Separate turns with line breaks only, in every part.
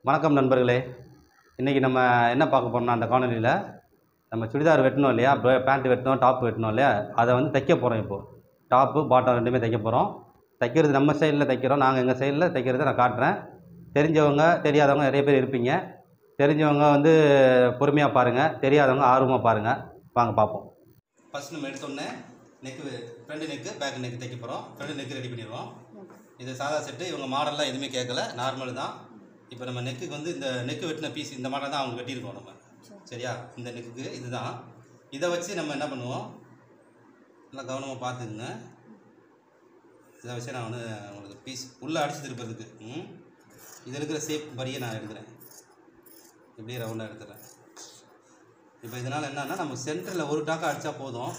வணக்கம் நண்பர்களே இன்றைக்கி நம்ம என்ன பார்க்க போறோம்னா அந்த காணொலியில் நம்ம சுடிதார் வெட்டணும் இல்லையா பேண்ட் வெட்டணும் டாப் வெட்டணும் இல்லையா அதை வந்து தைக்க போகிறோம் இப்போது டாப்பு பாட்டம் ரெண்டுமே தைக்க போகிறோம் தைக்கிறது நம்ம சைடில் தைக்கிறோம் நாங்கள் எங்கள் சைடில் தைக்கிறத நான் காட்டுறேன் தெரிஞ்சவங்க தெரியாதவங்க நிறைய பேர் இருப்பீங்க தெரிஞ்சவங்க வந்து பொறுமையாக பாருங்கள் தெரியாதவங்க ஆர்வமாக பாருங்கள் வாங்க பார்ப்போம் ஃபஸ்ட் நம்ம எடுத்தோடனே neck front neck back neck தைக்க போகிறோம் ஃப்ரண்ட் நெக்கு ரெடி பண்ணிடுவோம் இது சாதா செட்டு இவங்க மாடல்லாம் எதுவுமே கேட்கல நார்மல் தான் இப்போ நம்ம நெக்குக்கு வந்து இந்த நெக்கு வெட்டின பீஸ் இந்த மாடல் தான் அவங்க வெட்டியிருக்கோம் நம்ம சரியா இந்த நெக்குக்கு இதுதான் இதை வச்சு நம்ம என்ன பண்ணுவோம் நல்லா கவனமாக பார்த்துக்குங்க இதை வச்சு நான் வந்து உங்களுக்கு பீஸ் உள்ளே அடிச்சு திருப்பதுக்கு ம் இதில் இருக்கிற ஷேப் மாதிரியே நான் எடுக்கிறேன் இப்படியே ரவுண்டாக எடுத்துறேன் இப்போ இதனால் என்னன்னா நம்ம சென்டரில் ஒரு டாக்கா அடித்தா போதும்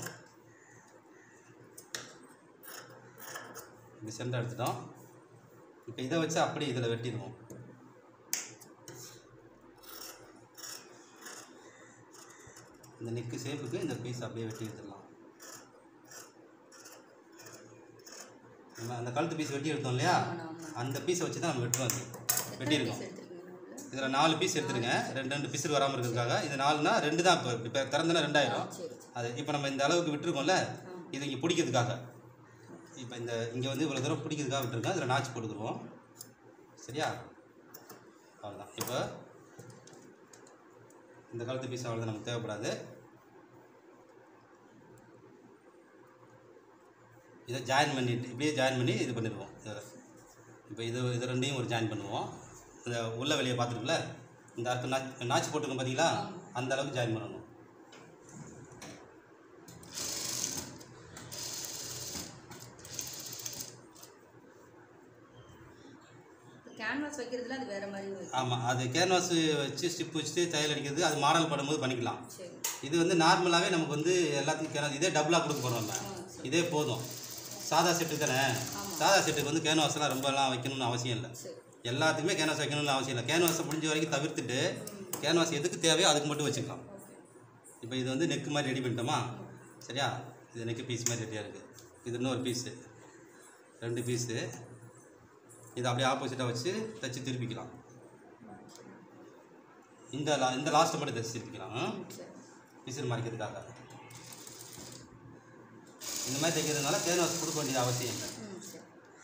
இப்படி சென்டர் எடுத்துட்டோம் இப்போ இதை வச்சு அப்படியே இதில் வெட்டிடுவோம் இந்த நெக்கு ஷேப்புக்கு இந்த பீஸ் அப்படியே வெட்டி எடுத்துடலாம் நம்ம அந்த கழுத்து பீஸ் வெட்டி எடுத்தோம் இல்லையா அந்த பீஸை வச்சு தான் நம்ம வெட்டுவோம் அது வெட்டியிருக்கோம் இதில் நாலு பீஸ் எடுத்துருங்க ரெண்டு ரெண்டு பீஸ் வராமல் இருக்கிறதுக்காக இது நாலுனா ரெண்டு தான் இப்போ இப்போ திறந்தனா ரெண்டாயிரம் அது இப்போ நம்ம இந்த அளவுக்கு விட்டுருக்கோம்ல இது இங்கே பிடிக்கிறதுக்காக இப்போ இந்த இங்கே வந்து இவ்வளோ தூரம் பிடிக்கிறதுக்காக விட்டுருக்கேன் அதில் நாச்சு போட்டுக்குருவோம் சரியா அவ்வளோதான் இப்போ இந்த கழுத்து பீஸ் அவ்வளோதான் நமக்கு தேவைப்படாது இதை ஜாயின் பண்ணிட்டு இப்படியே ஜாயின் பண்ணி இது பண்ணிடுவோம் இதில் இப்போ இது இது ரெண்டையும் ஒரு ஜாயின் பண்ணுவோம் இந்த உள்ள வெளியே பார்த்துருக்குல்ல இந்த அர்த்தம் நாச்சு நாச்சு போட்டுருக்கோம் பார்த்தீங்களா அந்த அளவுக்கு ஜாயின் பண்ணணும்
கேன்வாஸ் வைக்கிறதுல அது வேற மாதிரி வைக்கும்.
ஆமாம் அது கேன்வாஸ் வச்சு ஸ்டிப் வச்சுட்டு தையல் அடிக்கிறது அது மாடல் பண்ணும்போது பண்ணிக்கலாம்
சரி
இது வந்து நார்மலாகவே நமக்கு வந்து எல்லாத்துக்கும் கேன்வாஸ் இதே டபுளாக கொடுக்க போகிறோம் நம்ம
ஆ, சரி.
இதே போதும் சாதா செட்டு தானே சாதா செட்டுக்கு வந்து கேன்வாஸ்லாம் ரொம்பலாம் வைக்கணும்னு அவசியம் இல்லை
சரி
எல்லாத்துக்குமே கேன்வாஸ் வைக்கணும்னு அவசியம் இல்லை கேன்வாஸை முடிஞ்ச வரைக்கும் தவிர்த்துட்டு கேன்வாஸ் எதுக்கு தேவையோ அதுக்கு மட்டும் வச்சுக்கலாம் இப்போ இது வந்து நெக்கு மாதிரி ரெடி பண்ணிட்டோமா சரியா இது நெக்கு பீஸ் மாதிரி ரெடியாக இருக்குது இது இன்னொரு பீஸு ரெண்டு பீஸு இது அப்படியே ஆப்போசிட்டாக வச்சு தைச்சி திருப்பிக்கலாம் இந்த லா இந்த லாஸ்ட்டை மட்டும் தைச்சி திருப்பிக்கலாம்
ம், சரி
பிசிறு மறைக்கிறதுக்காக இந்த மாதிரி தைக்கிறதுனால கேன்வாஸ் கொடுக்க வேண்டியது அவசியம் இல்லை
ம் சரி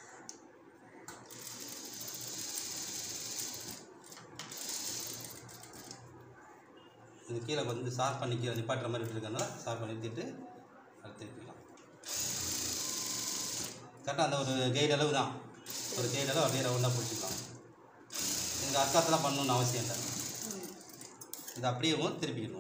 இது கீழே வந்து சார் பண்ணி கீழே நிப்பாட்டுற மாதிரி விட்டுருக்கனால சார் பண்ணி நிறுத்திட்டு அடுத்து திருப்பிக்கலாம் கரெக்டாக அந்த ஒரு கைடு அளவு தான் ஒரு கைடு அளவு அப்படியே ரவுண்டாக பிடிச்சிக்கலாம் இதுக்கு அர்த்தத்தெல்லாம் பண்ணணும்னு அவசியம் இல்லை
ம்
இது அப்படியேவும் திருப்பிக்கணும்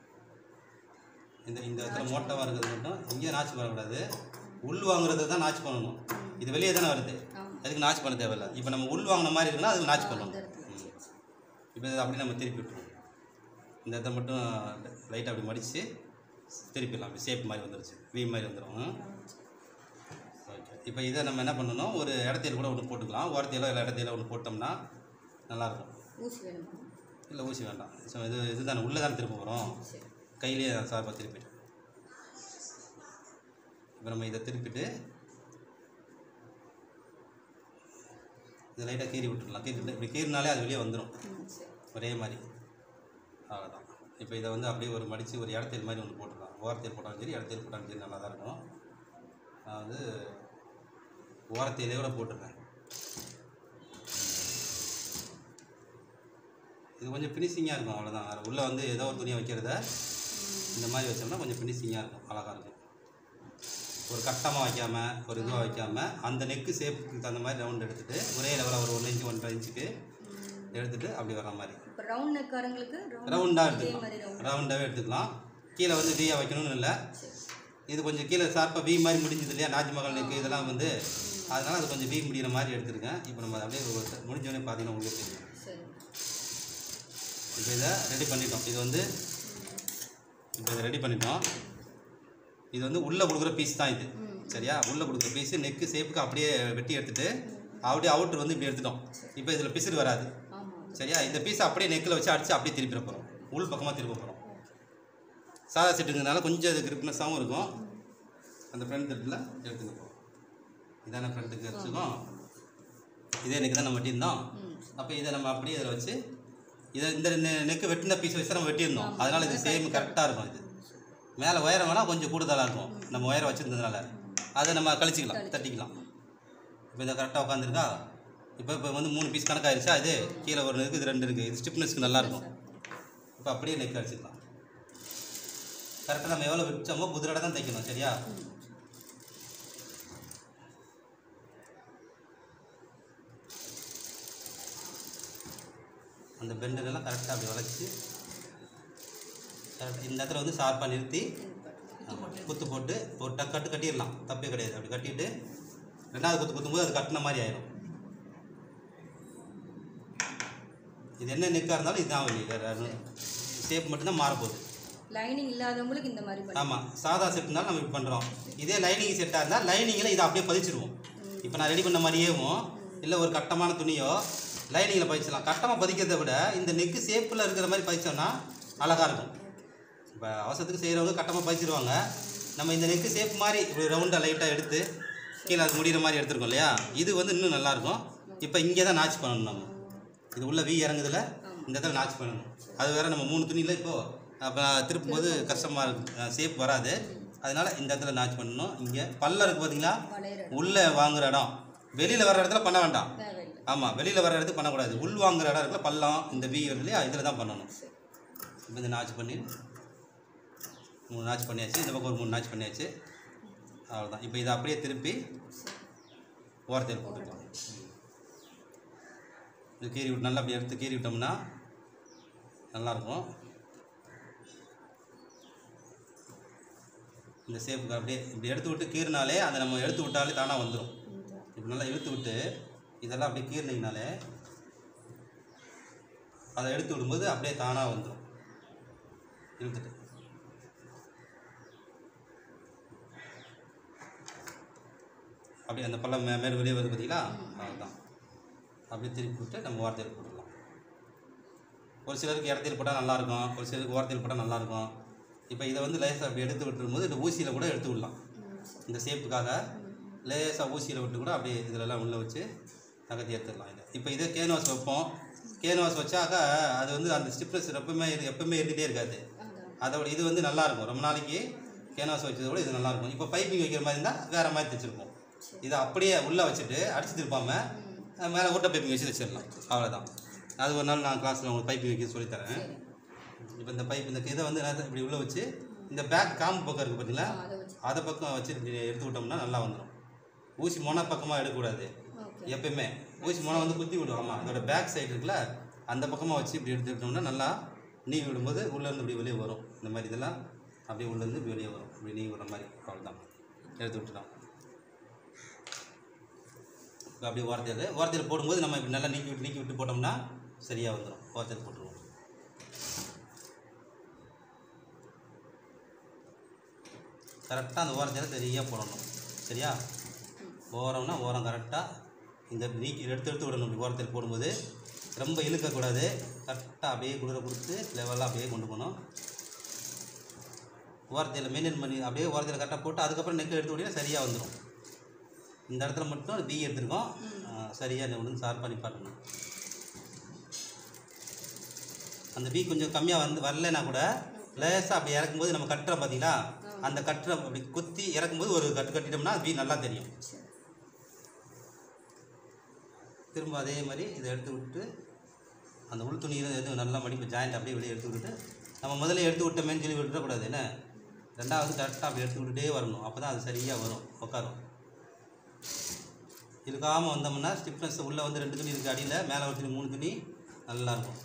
இந்த இந்த இடத்துல மோட்டமாக இருக்கிறது மட்டும் இங்கேயும் நாச்சு பண்ணக்கூடாது உள் வாங்குறது தான் நாச்சு பண்ணணும் இது வெளியே தானே வருது
ஆமாம்
அதுக்கு நாச்சு பண்ண தேவையில்ல இப்போ நம்ம உள் வாங்கின மாதிரி இருக்குன்னா அதுக்கு நாச்சு பண்ணணும்
அந்த இடத்துல
ம். இப்போ இதை அப்படியே நம்ம திருப்பி விட்டுருவோம் இந்த இடத்த மட்டும் லைட்டாக அப்படி மடித்து திருப்பிடலாம் அப்படி ஷேப் மாதிரி வந்துருச்சு வி மாதிரி வந்துடும் ஓகே இப்போ இதை நம்ம என்ன பண்ணணும் ஒரு இடத்தையில கூட ஒன்று போட்டுக்கலாம் ஓரத்தையில இல்லை இடத்தையில ஒன்று போட்டோம்னா நல்லாயிருக்கும்
ஊசி வேணுமா
இல்லை ஊசி வேண்டாம் ஸோ இது இதுதானே உள்ளே தானே திரும்ப போகிறோம்
சரி
கையிலேயே சார்பாக திருப்பிட்டு இப்போ நம்ம இதை திருப்பிட்டு இதை லைட்டாக கீறி விட்டுடலாம் கீறிட்டு இப்படி கீறினாலே அது வெளியே வந்துடும்
ம் சரி
ஒரே மாதிரி அவ்வளோதான் இப்போ இதை வந்து அப்படியே ஒரு மடித்து ஒரு இடத்தில் மாதிரி ஒன்று போட்டுடலாம் ஓரத்தில் போட்டாலும் சரி இடத்தில் போட்டாலும் சரி நல்லா தான் இருக்கும் நான் வந்து ஓரத்திலே கூட போட்டுருக்கேன் இது கொஞ்சம் ஃபினிஷிங்காக இருக்கும் அவ்வளோதான் உள்ளே வந்து ஏதோ ஒரு துணியை வைக்கிறத இந்த மாதிரி வச்சோம்னா கொஞ்சம் ஃபினிஷிங்காக இருக்கும் அழகாக இருக்கும் ஒரு கட்டமாக வைக்காம ஒரு இதுவாக வைக்காம அந்த நெக்கு ஷேப்புக்கு தகுந்த மாதிரி ரவுண்ட் எடுத்துகிட்டு ஒரே லெவலாக ஒரு ஒன்று இன்ச்சு ஒன்றரை இன்ச்சுக்கு எடுத்துகிட்டு அப்படி வர மாதிரி
இப்போ ரவுண்ட் நெக்காரங்களுக்கு
ரவுண்டாக
இதே மாதிரி
எடுத்துக்கலாம்
ரவுண்ட்
ரவுண்டாகவே எடுத்துக்கலாம் கீழே வந்து வீயாக வைக்கணும்னு இல்லை
சரி
இது கொஞ்சம் கீழே ஷார்ப்பாக வீ மாதிரி முடிஞ்சது இல்லையா நாஜ்மஹால் நெக்கு இதெல்லாம் வந்து அதனால் அது கொஞ்சம் வீ முடிகிற மாதிரி எடுத்துருக்கேன் இப்போ நம்ம அதை அப்படியே ஒரு- முடிஞ்சோடனே பார்த்தீங்கன்னா உங்களுக்கு தெரியும்
சரி
இப்போ இதை ரெடி பண்ணிட்டோம் இது வந்து இப்போ இதை ரெடி பண்ணிட்டோம் இது வந்து உள்ளே கொடுக்குற பீஸ் தான் இது
ம்
சரியா உள்ளே கொடுக்குற பீஸு நெக்கு ஷேப்புக்கு அப்படியே வெட்டி எடுத்துட்டு அப்படியே அவுட்ரு வந்து இப்படி எடுத்துட்டோம் இப்போ இதில் பிசுறு வராது
ஆமாம்
சரியா இந்த பீஸை அப்படியே நெக்கில் வச்சு அடித்து அப்படியே திருப்பிட போகிறோம் உள் பக்கமாக திருப்ப போகிறோம் சாதா செட்டுங்கிறதுனால கொஞ்சம் அது கிரிப்னஸாகவும் இருக்கும் அந்த ஃப்ரண்ட் திருப்பில் எடுத்துக்க போகிறோம் இதான ஃப்ரண்ட்டுக்கு வச்சுக்கோம் இதே நெக்கு தான் நம்ம வெட்டியிருந்தோம்
ம்
அப்போ இதை நம்ம அப்படியே இதில் வச்சு இதை இந்த நெ- நெக்கு வெட்டின பீஸ் வச்சு நம்ம வெட்டியிருந்தோம் அதனால் இது சேம் கரெக்டாக இருக்கும் இது மேலே உயரம் வேணால் கொஞ்சம் கூடுதலாக இருக்கும் நம்ம உயரம் வச்சுருந்ததுனால அதை நம்ம கழிச்சிக்கலாம் தட்டிக்கலாம் இப்போ இதை கரெக்டாக உட்காந்துருக்கா இப்போ இப்போ வந்து மூணு பீஸ் கணக்காயிருச்சா இது கீழே ஒரு இருக்குது இது ரெண்டு இருக்குது இது ஸ்டிப்னஸ்க்கு நல்லாயிருக்கும் இப்போ அப்படியே நெக் அடிச்சிக்கலாம் கரெக்டாக நம்ம எவ்வளோ வச்சோமோ குதிரை தான் தைக்கணும் சரியா அந்த பெண்டுகள்லாம் கரெக்டாக அப்படி வளைச்சி கரெக்டாக இந்த இடத்துல வந்து ஷார்ப்பாக நிறுத்தி ஆமா, குத்து போட்டு ஒரு டக் கட்டு கட்டிடலாம் தப்பே கிடையாது அப்படி கட்டிட்டு ரெண்டாவது குத்து குத்தும்போது அது கட்டின மாதிரி ஆயிடும் இது என்ன நெக்காக இருந்தாலும் இதுதான் வழி ஷேப் மட்டும்தான் மாறப்போகுது
லைனிங் இல்லாதவங்களுக்கு இந்த மாதிரி பண்ணி
ஆமாம் சாதா செட்னாலும் நம்ம இப்படி பண்ணுறோம் இதே லைனிங் செட்டாக இருந்தால் லைனிங்கில் இதை அப்படியே பதிச்சிருவோம் இப்போ நான் ரெடி பண்ண மாதிரியேவும் இல்லை ஒரு கட்டமான துணியோ லைனிங்கில் பதிச்சிடலாம் கட்டமாக பதிக்கிறதை விட இந்த நெக்கு ஷேப்பில் இருக்கிற மாதிரி பதிச்சோம்னா அழகாக இருக்கும் இப்போ அவசரத்துக்கு செய்கிறவங்க கட்டமாக பதிச்சிருவாங்க நம்ம இந்த நெக்கு ஷேப் மாதிரி இப்படி ரவுண்டாக லைட்டாக எடுத்து கீழே அது முடிகிற மாதிரி எடுத்துருக்கோம் இல்லையா இது வந்து இன்னும் நல்லாயிருக்கும் இப்போ இங்கே தான் நாச் பண்ணணும் நம்ம இது உள்ள வி இறங்குதுல இந்த இடத்துல நாச் பண்ணணும் அது வேற நம்ம மூணு துணியில் இப்போது அப்போ திருப்பும் போது கஷ்டமாக இருக்கும் ஷேப் வராது அதனால இந்த இடத்துல நாச் பண்ணணும் இங்கே பல்ல இருக்குது பார்த்தீங்களா
வளையிற
உள்ளே வாங்குற இடம் வெளியில் வர இடத்துல பண்ண வேண்டாம்
தேவையில்லை
ஆமாம் வெளியில் வர இடத்துக்கு பண்ணக்கூடாது உள் வாங்குற இடம் இருக்குல்ல பள்ளம் இந்த வி வருது இல்லையா இதில் தான் பண்ணணும்
சரி
இப்போ இந்த நாச் பண்ணி மூணு நாச் பண்ணியாச்சு இந்த பக்கம் ஒரு மூணு நாச் பண்ணியாச்சு அவ்வளோதான் இப்போ இதை அப்படியே திருப்பி ஓரத்தில் போட்டுக்கலாம் இது கீறி விட்டு நல்லா அப்படி எடுத்து கீறி விட்டோம்னா நல்லாயிருக்கும் இந்த ஷேப்புக்கு அப்படியே இப்படி எடுத்து விட்டு கீறினாலே அதை நம்ம எடுத்து விட்டாலே தானாக வந்துடும் இப்படி நல்லா இழுத்து விட்டு இதெல்லாம் அப்படியே கீறினீங்கனாலே அதை எடுத்து விடும்போது அப்படியே தானாக வந்துடும் இழுத்துட்டு அப்படியே அந்த பள்ளம் மே மேலே வெளியே வருது பார்த்தீங்களா அதுதான் அப்படியே திருப்பி விட்டு நம்ம ஓரத்தில் போட்டுடலாம் ஒரு சிலருக்கு இடத்தில் போட்டால் நல்லாயிருக்கும் ஒரு சிலருக்கு ஓரத்தில் போட்டால் நல்லாயிருக்கும் இப்போ இதை வந்து லேசாக அப்படி எடுத்து விட்டுரும்போது இந்த ஊசியில் கூட எடுத்து விடலாம் இந்த ஷேப்புக்காக லேசாக ஊசியில் விட்டு கூட அப்படியே இதிலெல்லாம் உள்ளே வச்சு நகர்த்தி எடுத்துடலாம் இதை இப்போ இதே கேன்வாஸ் வைப்போம் கேன்வாஸ் வச்சாக்கா அது வந்து அந்த ஸ்டிப்னஸ் எப்பவுமே இரு- எப்பவுமே இருந்துகிட்டே இருக்காது
அதான்
அதோட இது வந்து நல்லா இருக்கும் ரொம்ப நாளைக்கு கேன்வாஸ் வச்சதை விட இது நல்லா இருக்கும் இப்போ பைப்பிங் வைக்கிற மாதிரி இருந்தால் வேறு மாதிரி தைச்சிருப்போம் இதை அப்படியே உள்ளே வச்சுட்டு அடிச்சு திருப்பாமல் மேலே ஊட்ட பைப்பிங் வச்சு வச்சிடலாம் அவ்வளோதான் அது ஒரு நாள் நான் கிளாஸில் உங்களுக்கு பைப்பிங் வைக்க சொல்லித்தரேன்
சரி
இப்போ இந்த பைப் இந்த இதை வந்து என்ன இப்படி உள்ளே வச்சு இந்த பேக் காம்பு பக்கம் இருக்குது பார்த்தீங்களா
ஆ, அதை வச்சு
அதை பக்கம் வச்சு இப்படி எடுத்து விட்டோம்னா நல்லா வந்துடும் ஊசி மொன பக்கமாக எடுக்கக்கூடாது
ஓகே
எப்பயுமே ஊசி மொனை வந்து குத்தி விடும் ஆமாம் அதோட பேக் சைடு இருக்குல்ல அந்த பக்கமாக வச்சு இப்படி எடுத்துக்கிட்டோம்னா நல்லா நீவி விடும்போது உள்ளேருந்து இப்படி வெளியே வரும் இந்த மாதிரி இதெல்லாம் அப்படியே உள்ளேருந்து இப்படி வெளியே வரும் இப்படி நீவி விடுற மாதிரி அவ்வளோதான் எடுத்து விட்டுலாம் இப்போ அப்படியே ஓரத்தில் ஓரத்தில் போடும்போது நம்ம இப்படி நல்லா நீக்கி விட்டு நீக்கி விட்டு போட்டோம்னா சரியாக வந்துடும் ஓரத்தில் போட்டுருவோம் கரெக்டாக அந்த ஓரத்தில் சரியாக போடணும் சரியா ஓரம்னா ஓரம் கரெக்டாக இந்த நீக்கி எடுத்து எடுத்து விடணும் இப்படி ஓரத்தில் போடும்போது ரொம்ப இழுக்கக்கூடாது கரெக்டாக அப்படியே குளிர கொடுத்து லெவலாக அப்படியே கொண்டு போகணும் ஓரத்தில் மெயின்டைன் பண்ணி அப்படியே ஓரத்தில் கரெக்டாக போட்டு அதுக்கப்புறம் நெக் எடுத்து விட்டீங்கன்னா சரியாக வந்துடும் இந்த இடத்துல மட்டும் பி எடுத்துருக்கோம் சரியாக ஒன்று ஷார்ப்பாக நிப்பாட்டணும் அந்த பி கொஞ்சம் கம்மியாக வந்து வரலைன்னா கூட லேசாக அப்படி இறக்கும்போது நம்ம கட்டுறோம் பார்த்தீங்களா அந்த கட்டுற அப்படி குத்தி இறக்கும்போது ஒரு கட்டு கட்டிட்டோம்னா பி நல்லா தெரியும்
சரி
திரும்ப அதே மாதிரி இதை எடுத்து விட்டு அந்த உள் துணியில் எதுவும் நல்லா மடிப்பு ஜாயிண்ட் அப்படியே வெளியே எடுத்து விட்டுட்டு நம்ம முதல்ல எடுத்து விட்டோமேன்னு சொல்லி விட்டுறக்கூடாது என்ன ரெண்டாவது கரெக்டாக அப்படி எடுத்து விட்டுட்டே வரணும் அப்போ தான் அது சரியாக வரும் உட்காரும் இழுக்காமல் வந்தோம்னா ஸ்டிப்னஸ் உள்ளே வந்து ரெண்டு துணி இருக்குது அடியில் மேலே ஒரு துணி மூணு துணி நல்லாயிருக்கும்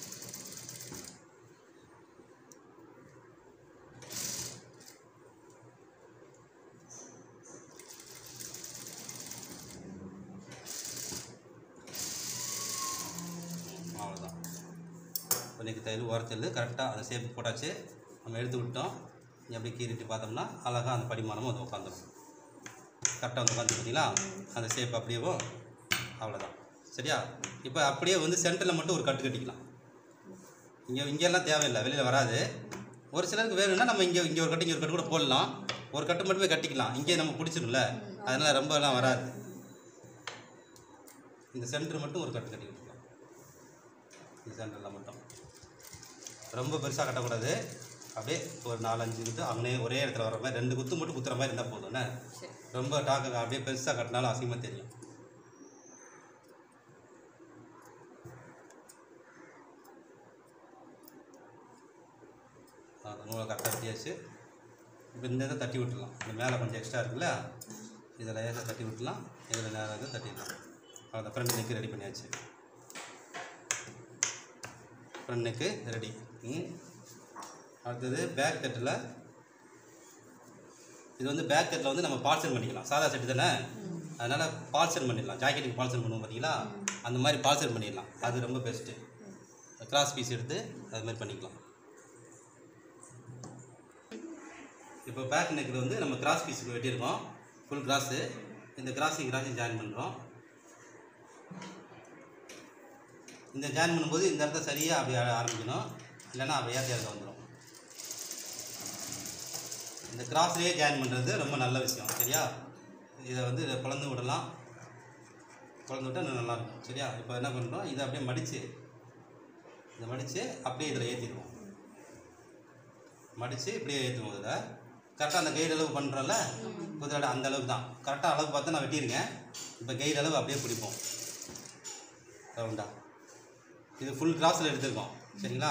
அவ்வளோதான் இன்னைக்கு தையல் உரத்தல் கரெக்டாக அந்த ஷேப் போட்டாச்சு நம்ம எடுத்து விட்டோம் இங்க அப்படியே கீறிட்டு பார்த்தோம்னா அழகாக அந்த படிமானமும் அது உட்காந்துரும் கரெக்டாக வந்து உட்காந்து பார்த்தீங்களா அந்த ஷேப் அப்படியேவோ அவ்வளோதான் சரியா இப்போ அப்படியே வந்து சென்டரில் மட்டும் ஒரு கட்டு கட்டிக்கலாம் இங்கே இங்கெல்லாம் தேவையில்லை வெளியில் வராது ஒரு சிலருக்கு வேணும்னா நம்ம இங்கே இங்கே ஒரு கட்டு இங்கே ஒரு கட்டு கூட போடலாம் ஒரு கட்டு மட்டுமே கட்டிக்கலாம் இங்கே நம்ம பிடிச்சிடும்ல அதனால் ரொம்பலாம் வராது இந்த சென்டர் மட்டும் ஒரு கட்டு கட்டி விட்டுக்கலாம் இந்த சென்டரில் மட்டும் ரொம்ப பெருசாக கட்டக்கூடாது அப்படியே ஒரு நாலஞ்சு குத்து அங்கனே ஒரே இடத்துல வர மாதிரி ரெண்டு குத்து மட்டும் குத்துற மாதிரி இருந்தால் போதும் என்ன
சரி
ரொம்ப டாக்கு அப்படியே பெருசாக கட்டினாலும் அசிங்கமாக தெரியும் அந்த நூலை கரெக்டாக கட்டியாச்சு இப்போ இந்த இதை தட்டி விட்டுலாம் இந்த மேலே கொஞ்சம் எக்ஸ்ட்ரா இருக்குல்ல இதில் லேசாக தட்டி விட்டுலாம் இதில் நேராக தட்டிடலாம் அவ்வளோ ஃப்ரண்ட் நெக்கு ரெடி பண்ணியாச்சு ஃப்ரண்ட் நெக்கு ரெடி ம் அடுத்தது பேக் கட்டில் இது வந்து பேக் கட்டில் வந்து நம்ம பால்சன் பண்ணிக்கலாம் சாதா செட்டு தானே அதனால் பால்சன் பண்ணிடலாம் ஜாக்கெட்டுக்கு பால்சன் பண்ணுவோம் பார்த்தீங்களா அந்த மாதிரி பால்சன் பண்ணிடலாம் அது ரொம்ப பெஸ்ட்டு கிராஸ் பீஸ் எடுத்து அது மாதிரி பண்ணிக்கலாம் இப்போ பேக் நெக்கில் வந்து நம்ம கிராஸ் பீஸுக்கு வெட்டியிருக்கோம் ஃபுல் கிராஸு இந்த கிராஸிங் கிராஸிங் ஜாயின் பண்ணுறோம் இந்த ஜாயின் பண்ணும்போது இந்த இடத்த சரியாக அப்படி ஆ- ஆரம்பிக்கணும் இல்லைன்னா அப்படி ஏற்ற இடத்துல வந்துடும் இந்த கிராஸ்லேயே ஜாயின் பண்ணுறது ரொம்ப நல்ல விஷயம் சரியா இதை வந்து இதை பிளந்து விடலாம் பிளந்து விட்டால் இன்னும் நல்லாயிருக்கும் சரியா இப்போ என்ன பண்ணுறோம் இதை அப்படியே மடித்து இதை மடித்து அப்படியே இதில் ஏற்றிடுவோம் மடித்து இப்படியே ஏற்றுவோம் இதில் கரெக்டாக அந்த கைடு அளவு பண்ணுறோம்ல குதிரை அந்த அளவுக்கு தான் கரெக்டாக அளவு பார்த்து நான் வெட்டியிருக்கேன் இப்போ கைடு அளவு அப்படியே பிடிப்போம் ரவுண்டா இது ஃபுல் கிராஸில் எடுத்திருக்கோம் சரிங்களா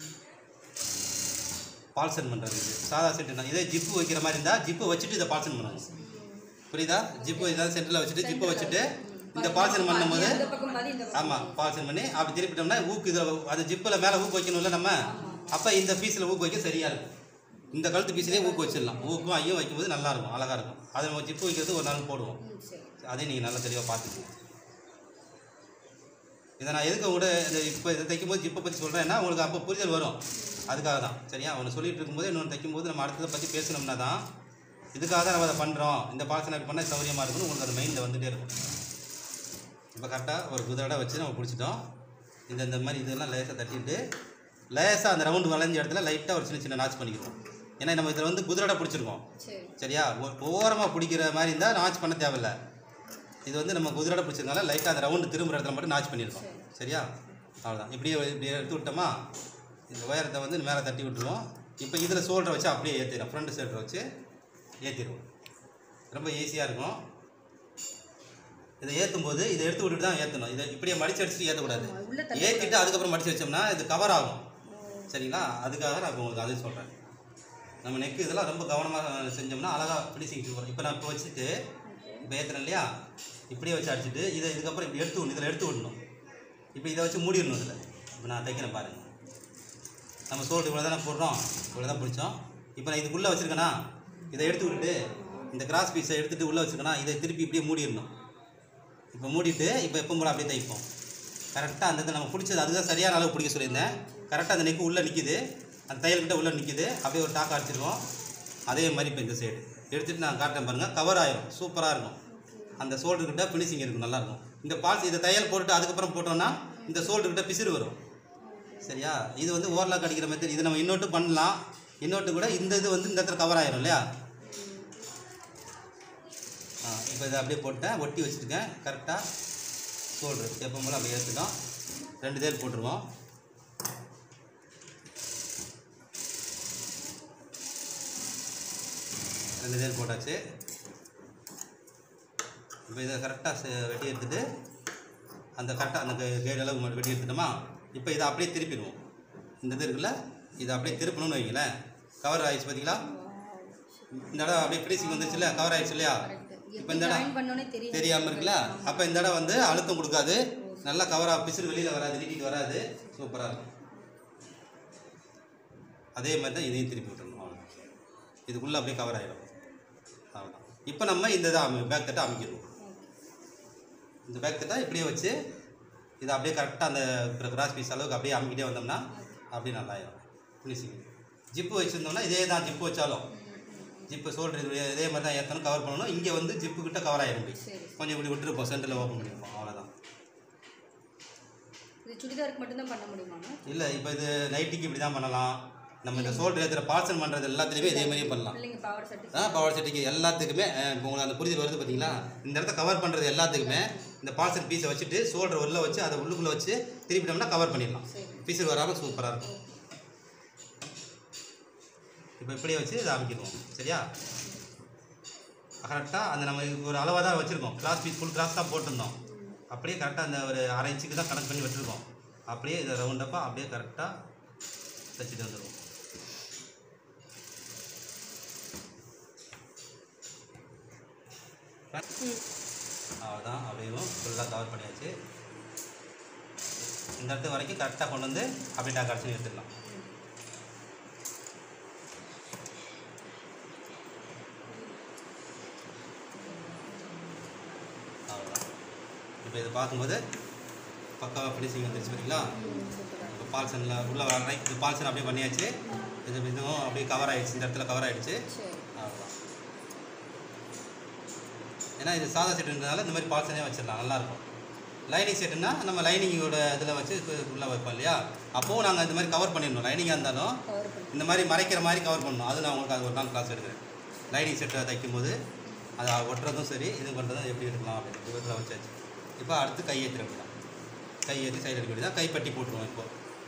பால்சன் பண்ணுறது இது சாதா செட்டு இதே ஜிப்பு வைக்கிற மாதிரி இருந்தால் ஜிப்பு வச்சுட்டு இதை பால்சன் பண்ணணும் புரியுதா ஜிப்பு ஏதாவது சென்டரில் வச்சுட்டு ஜிப்பை வச்சுட்டு இந்த பால்சன் பண்ணும்போது
இந்த பக்கம் பாதி இந்த பக்கம்
ஆமாம் பால்சன் பண்ணி அப்படி திருப்பிட்டோம்னா ஊக்கு இதில் அந்த ஜிப்பில் மேலே ஊக்கு வைக்கணும்ல நம்ம அப்போ இந்த பீஸில் ஊக்கு வைக்க சரியாக இருக்கும் இந்த கழுத்து பீஸ்லேயே ஊக்கு வச்சிடலாம் ஊக்கும் ஐயும் வைக்கும்போது நல்லா இருக்கும் அழகாக இருக்கும் அதை நம்ம ஜிப்பு வைக்கிறது ஒரு நாள் போடுவோம்
ம் சரி
அதையும் நீங்கள் நல்லா தெளிவாக பார்த்துக்கணும் இதை நான் எதுக்கு கூட இந்த இப்போ இதை தைக்கும்போது ஜிப்பை பற்றி சொல்கிறேன்னா உங்களுக்கு அப்போ புரிதல் வரும் அதுக்காக தான் சரியா ஒன்று சொல்லிட்டு இருக்கும்போது இன்னொன்று தைக்கும்போது நம்ம அடுத்ததை பற்றி பேசணும்னா தான் இதுக்காக தான் நம்ம அதை பண்ணுறோம் இந்த பால்சனை பண்ணால் சௌகரியமாக இருக்கும்னு உங்களுக்கு அந்த மைண்டில் வந்துகிட்டே இருக்கும் இப்போ கரெக்டாக ஒரு குதிரை வச்சு நம்ம பிடிச்சிட்டோம் இந்த இந்த மாதிரி இதெல்லாம் லேசாக தட்டிட்டு லேசாக அந்த ரவுண்டு வளைஞ்ச இடத்துல லைட்டாக ஒரு சின்ன சின்ன நாச் பண்ணிக்கிறோம் ஏன்னா நம்ம இதில் வந்து குதிரை பிடிச்சிருக்கோம்
சரி
சரியா ஓரமாக பிடிக்கிற மாதிரி இருந்தால் நாச் பண்ண தேவையில்ல இது வந்து நம்ம குதிரை பிடிச்சதுனால லைட்டாக அந்த ரவுண்டு திரும்புற இடத்துல மட்டும் நாச் பண்ணியிருக்கோம் சரியா அவ்வளோதான் இப்படியே இப்படியே எடுத்து விட்டோமா இந்த உயரத்தை வந்து மேலே தட்டி விட்டுருவோம் இப்போ இதில் சோல்டரை வச்சு அப்படியே ஏற்றிடும் ஃப்ரண்ட் சோல்டரை வச்சு ஏற்றிடுவோம் ரொம்ப ஈஸியாக இருக்கும் இதை ஏற்றும் போது இதை எடுத்து விட்டுட்டு தான் ஏற்றணும் இதை இப்படியே மடிச்சு அடிச்சுட்டு ஏற்றக்கூடாது
ஆமா, உள்ள தள்ளி
ஏற்றிட்டு அதுக்கப்புறம் மடிச்சு வச்சோம்னா இது கவர் ஆகும் சரிங்களா அதுக்காக நான் இப்போ உங்களுக்கு அதையும் சொல்கிறேன் நம்ம நெக்கு இதெல்லாம் ரொம்ப கவனமாக செஞ்சோம்னா அழகாக ஃபினிஷிங் சூப்பர் இப்போ நான் இப்போ வச்சுட்டு இப்போ ஏற்றுறேன் இல்லையா இப்படியே வச்சு அடிச்சுட்டு இதை இதுக்கப்புறம் இப்படி எடுத்து விடணும் இதில் எடுத்து விடணும் இப்போ இதை வச்சு மூடிடணும் இதில் இப்போ நான் தைக்கிறேன் பாருங்கள் நம்ம சோல்டு இவ்வளோ தானே போடுறோம் இவ்வளோ தான் பிடிச்சோம் இப்போ நான் இதுக்குள்ளே வச்சுருக்கேனா இதை எடுத்து விட்டுட்டு இந்த கிராஸ் பீஸை எடுத்துகிட்டு உள்ளே வச்சுருக்கேனா இதை திருப்பி இப்படியே மூடிடணும் இப்போ மூடிட்டு இப்போ எப்போ போல அப்படியே தைப்போம் கரெக்டாக அந்த இடத்துல நம்ம பிடிச்சது அதுதான் சரியான அளவு பிடிக்க சொல்லியிருந்தேன் கரெக்டாக அந்த நெக்கு உள்ளே நிற்கிது அந்த தையல்கிட்ட உள்ளே நிற்கிது அப்படியே ஒரு டாக் அடிச்சிருவோம் அதே மாதிரி இப்போ இந்த சைடு எடுத்துகிட்டு நான் காட்டுறேன் பாருங்கள் கவர் ஆயிரும் சூப்பராக இருக்கும் அந்த ஷோல்டர்கிட்ட ஃபினிஷிங் இருக்கும் நல்லாயிருக்கும் இந்த பால்ஸ் இந்த தையல் போட்டுட்டு அதுக்கப்புறம் போட்டோம்னா இந்த ஷோல்டர்கிட்ட பிசிறு வரும் சரியா இது வந்து ஓவர்லாக் அடிக்கிற மெத்தட் இது நம்ம இன்னொட்டு பண்ணலாம் இன்னொட்டு கூட இந்த இது வந்து இந்த இடத்துல கவர் ஆயிரும் இல்லையா ஆ இப்போ இதை அப்படியே போட்டேன் ஒட்டி வச்சுருக்கேன் கரெக்டாக ஷோல்டர் எப்போ போல் அப்படியே எடுத்துட்டோம் ரெண்டு தேர் போட்டுருவோம் ரெண்டு தேர் போட்டாச்சு இப்போ இதை கரெக்டாக வெட்டி எடுத்துட்டு அந்த கரெக்டாக அந்த கேடு அளவு மட்டும் வெட்டி எடுத்துட்டோமா இப்போ இதை அப்படியே திருப்பிடுவோம் இந்த இது இருக்குல்ல இதை அப்படியே திருப்பணும்னு வைங்களேன் கவர் ஆயிடுச்சு பார்த்தீங்களா இந்த இடம் அப்படியே ஃபினிஷிங் வந்துருச்சுல்ல கவர் ஆயிடுச்சு இல்லையா இப்போ இந்த இடம்
ஜாயின் பண்ணோனே தெரியும்
தெரியாமல் இருக்குல்ல அப்போ இந்த இடம் வந்து அழுத்தம் கொடுக்காது நல்லா கவராக பிசுறு வெளியில் வராது நீட்டிட்டு வராது சூப்பராக இருக்கும் அதே மாதிரி தான் இதையும் திருப்பி விட்டுருணும் அவ்வளவுதான். இதுக்குள்ளே அப்படியே கவர் ஆகிடும் அவ்வளோதான் இப்போ நம்ம இந்த இதை அமி பேக் தட்டை அமைக்கிடுவோம் இந்த பேக் தட்டை இப்படியே வச்சு இதை அப்படியே கரெக்டாக அந்த கிராஸ் பீஸ் அளவுக்கு அப்படியே அமைக்கிட்டே வந்தோம்னா அப்படியே நல்லா ஆயிடும் ஃபினிஷிங் ஜிப்பு வச்சுருந்தோம்னா இதே தான் ஜிப்பு வச்சாலும் ஜிப்பு சோல்டர் இது இதே மாதிரி தான் ஏற்றணும் கவர் பண்ணணும் இங்கே வந்து ஜிப்பு கிட்ட கவர் ஆயிடும் இப்படி
சரி
கொஞ்சம் இப்படி விட்டுருப்போம் சென்டரில் ஓப்பன் பண்ணியிருப்போம் அவ்வளோதான்
இது சுடிதாருக்கு மட்டும்தான் பண்ண முடியுமாண்ணா
இல்லை இப்போ இது நைட்டிக்கு இப்படி தான் பண்ணலாம் நம்ம இந்த சோல்டர் ஏற்றுற பார்சல் பண்ணுறது எல்லாத்துலேயுமே இதே மாதிரியே பண்ணலாம்
பிள்ளைங்க பவர் செட்டு
ஆ பவர் செட்டுக்கு எல்லாத்துக்குமே அஹ், இப்போ உங்களுக்கு அந்த புரிதல் வருது பார்த்தீங்களா இந்த இடத்த கவர் பண்ணுறது எல்லாத்துக்குமே இந்த பார்சல் பீஸை வச்சுட்டு ஷோல்டர் உள்ள வச்சு அதை உள்ளுக்குள்ளே வச்சு திருப்பிட்டோம்னா கவர் பண்ணிடலாம்
சரி
பீசல் வராமல் சூப்பராக இருக்கும் இப்போ இப்படியே வச்சு இதை அமைக்கிடுவோம் சரியா கரெக்டாக அந்த நம்ம இதுக்கு ஒரு அளவாக தான் வச்சுருக்கோம் கிளாஸ் பீஸ் ஃபுல் கிளாஸ் தான் போட்டிருந்தோம் அப்படியே கரெக்டாக அந்த ஒரு அரை இன்ச்சுக்கு தான் கணக்கு பண்ணி வச்சுருக்கோம் அப்படியே இதை ரவுண்டப்பாக அப்படியே கரெக்டாக தைச்சிட்டு வந்துடுவோம் அவ்வளோதான் அப்படியும் ஃபுல்லாக கவர் பண்ணியாச்சு இந்த இடத்து வரைக்கும் கரெக்டாக கொண்டு வந்து அப்படியே டாக் அடிச்சு எடுத்துடலாம் அவ்வளோதான் இப்போ இதை பார்க்கும்போது பக்காவாக ஃபினிஷிங் வந்துருச்சு பார்த்தீங்களா இப்போ பால்சனில் உள்ள ரைட் இது பால்சன் அப்படியே பண்ணியாச்சு இது இதுவும் அப்படியே கவர் ஆயிடுச்சு இந்த இடத்துல கவர் ஆயிடுச்சு
சரி
அவ்வளோதான் ஏன்னா இது சாதா செட்டுன்றதால இந்த மாதிரி பால்சனே வச்சிடலாம் நல்லாயிருக்கும் லைனிங் செட்டுனா நம்ம லைனிங்கோட இதில் வச்சு உள்ளே வைப்போம் இல்லையா அப்போவும் நாங்கள் இந்த மாதிரி கவர் பண்ணிடணும் லைனிங்காக இருந்தாலும்
கவர் பண்ணி
இந்த மாதிரி மறைக்கிற மாதிரி கவர் பண்ணணும் அது நான் உங்களுக்கு அது ஒரு நாள் கிளாஸ் எடுக்கிறேன் லைனிங் செட்டை தைக்கும் போது அதை ஒட்டுறதும் சரி இது பண்ணுறதும் எப்படி எடுக்கலாம் அப்படின்னு விதத்தில் வச்சாச்சு இப்போ அடுத்து கை ஏற்றுற வேண்டியதான் கை ஏற்றி சைடு எடுக்க வேண்டியதான் கைப்பட்டி போட்டுருவோம் இப்போ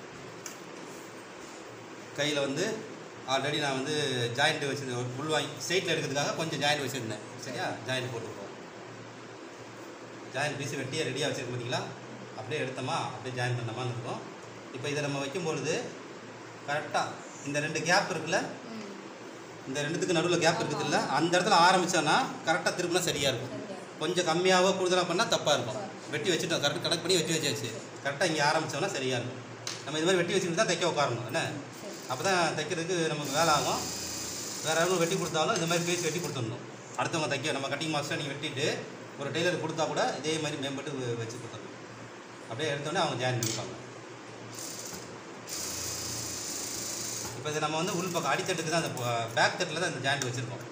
கையில் வந்து ஆல்ரெடி நான் வந்து ஜாயிண்ட் வச்சுருந்தேன் உள் வாங்கி ஸ்ட்ரெயிட்டில் எடுக்கிறதுக்காக கொஞ்சம் ஜாயிண்ட் வச்சுருந்தேன் சரியா ஜாயிண்ட் போட்டுருக்கோம் ஜாயின் பீஸ் வெட்டியாக ரெடியாக வச்சுருக்க பார்த்தீங்களா அப்படியே எடுத்தோமா அப்படியே ஜாயின் பண்ணோமா இருக்கும் இப்போ இதை நம்ம வைக்கும்பொழுது கரெக்டாக இந்த ரெண்டு கேப் இருக்குல்ல
ம்
இந்த ரெண்டுத்துக்கு நடுவில் கேப் இருக்குதுல்ல அந்த இடத்துல ஆரம்பிச்சோன்னா கரெக்டாக திரும்பினா சரியாக இருக்கும்
சரியா
கொஞ்சம் கம்மியாகவோ கூடுதலாக பண்ணால் தப்பாக இருக்கும் வெட்டி வச்சுட்டோம் கரெக்ட் கணக்கு பண்ணி வெட்டி வச்சாச்சு கரெக்டாக இங்கே ஆரம்பிச்சோன்னா சரியாக இருக்கும் நம்ம இது மாதிரி வெட்டி வச்சுட்டு தான் தைக்க உட்காரணும் என்ன
சரி
அப்போ தான் தைக்கிறதுக்கு நமக்கு வேலை ஆகும் வேறு யாரும் வெட்டி கொடுத்தாலும் இந்த மாதிரி பீஸ் வெட்டி கொடுத்துடணும் அடுத்தவங்க தைக்க நம்ம கட்டிங் மாஸ்டர் நீங்கள் வெட்டிட்டு ஒரு டெய்லர் கொடுத்தா கூட இதே மாதிரி மேம்பட்டு வ- வச்சு கொடுத்துடணும் அப்படியே எடுத்தோடனே அவங்க ஜாயின் பண்ணிப்பாங்க இப்போ இது நம்ம வந்து உள் பக்கம் அடித்தட்டுக்கு தான் அந்த பேக் தட்டில் தான் இந்த ஜாயிண்ட் வச்சுருக்கோம்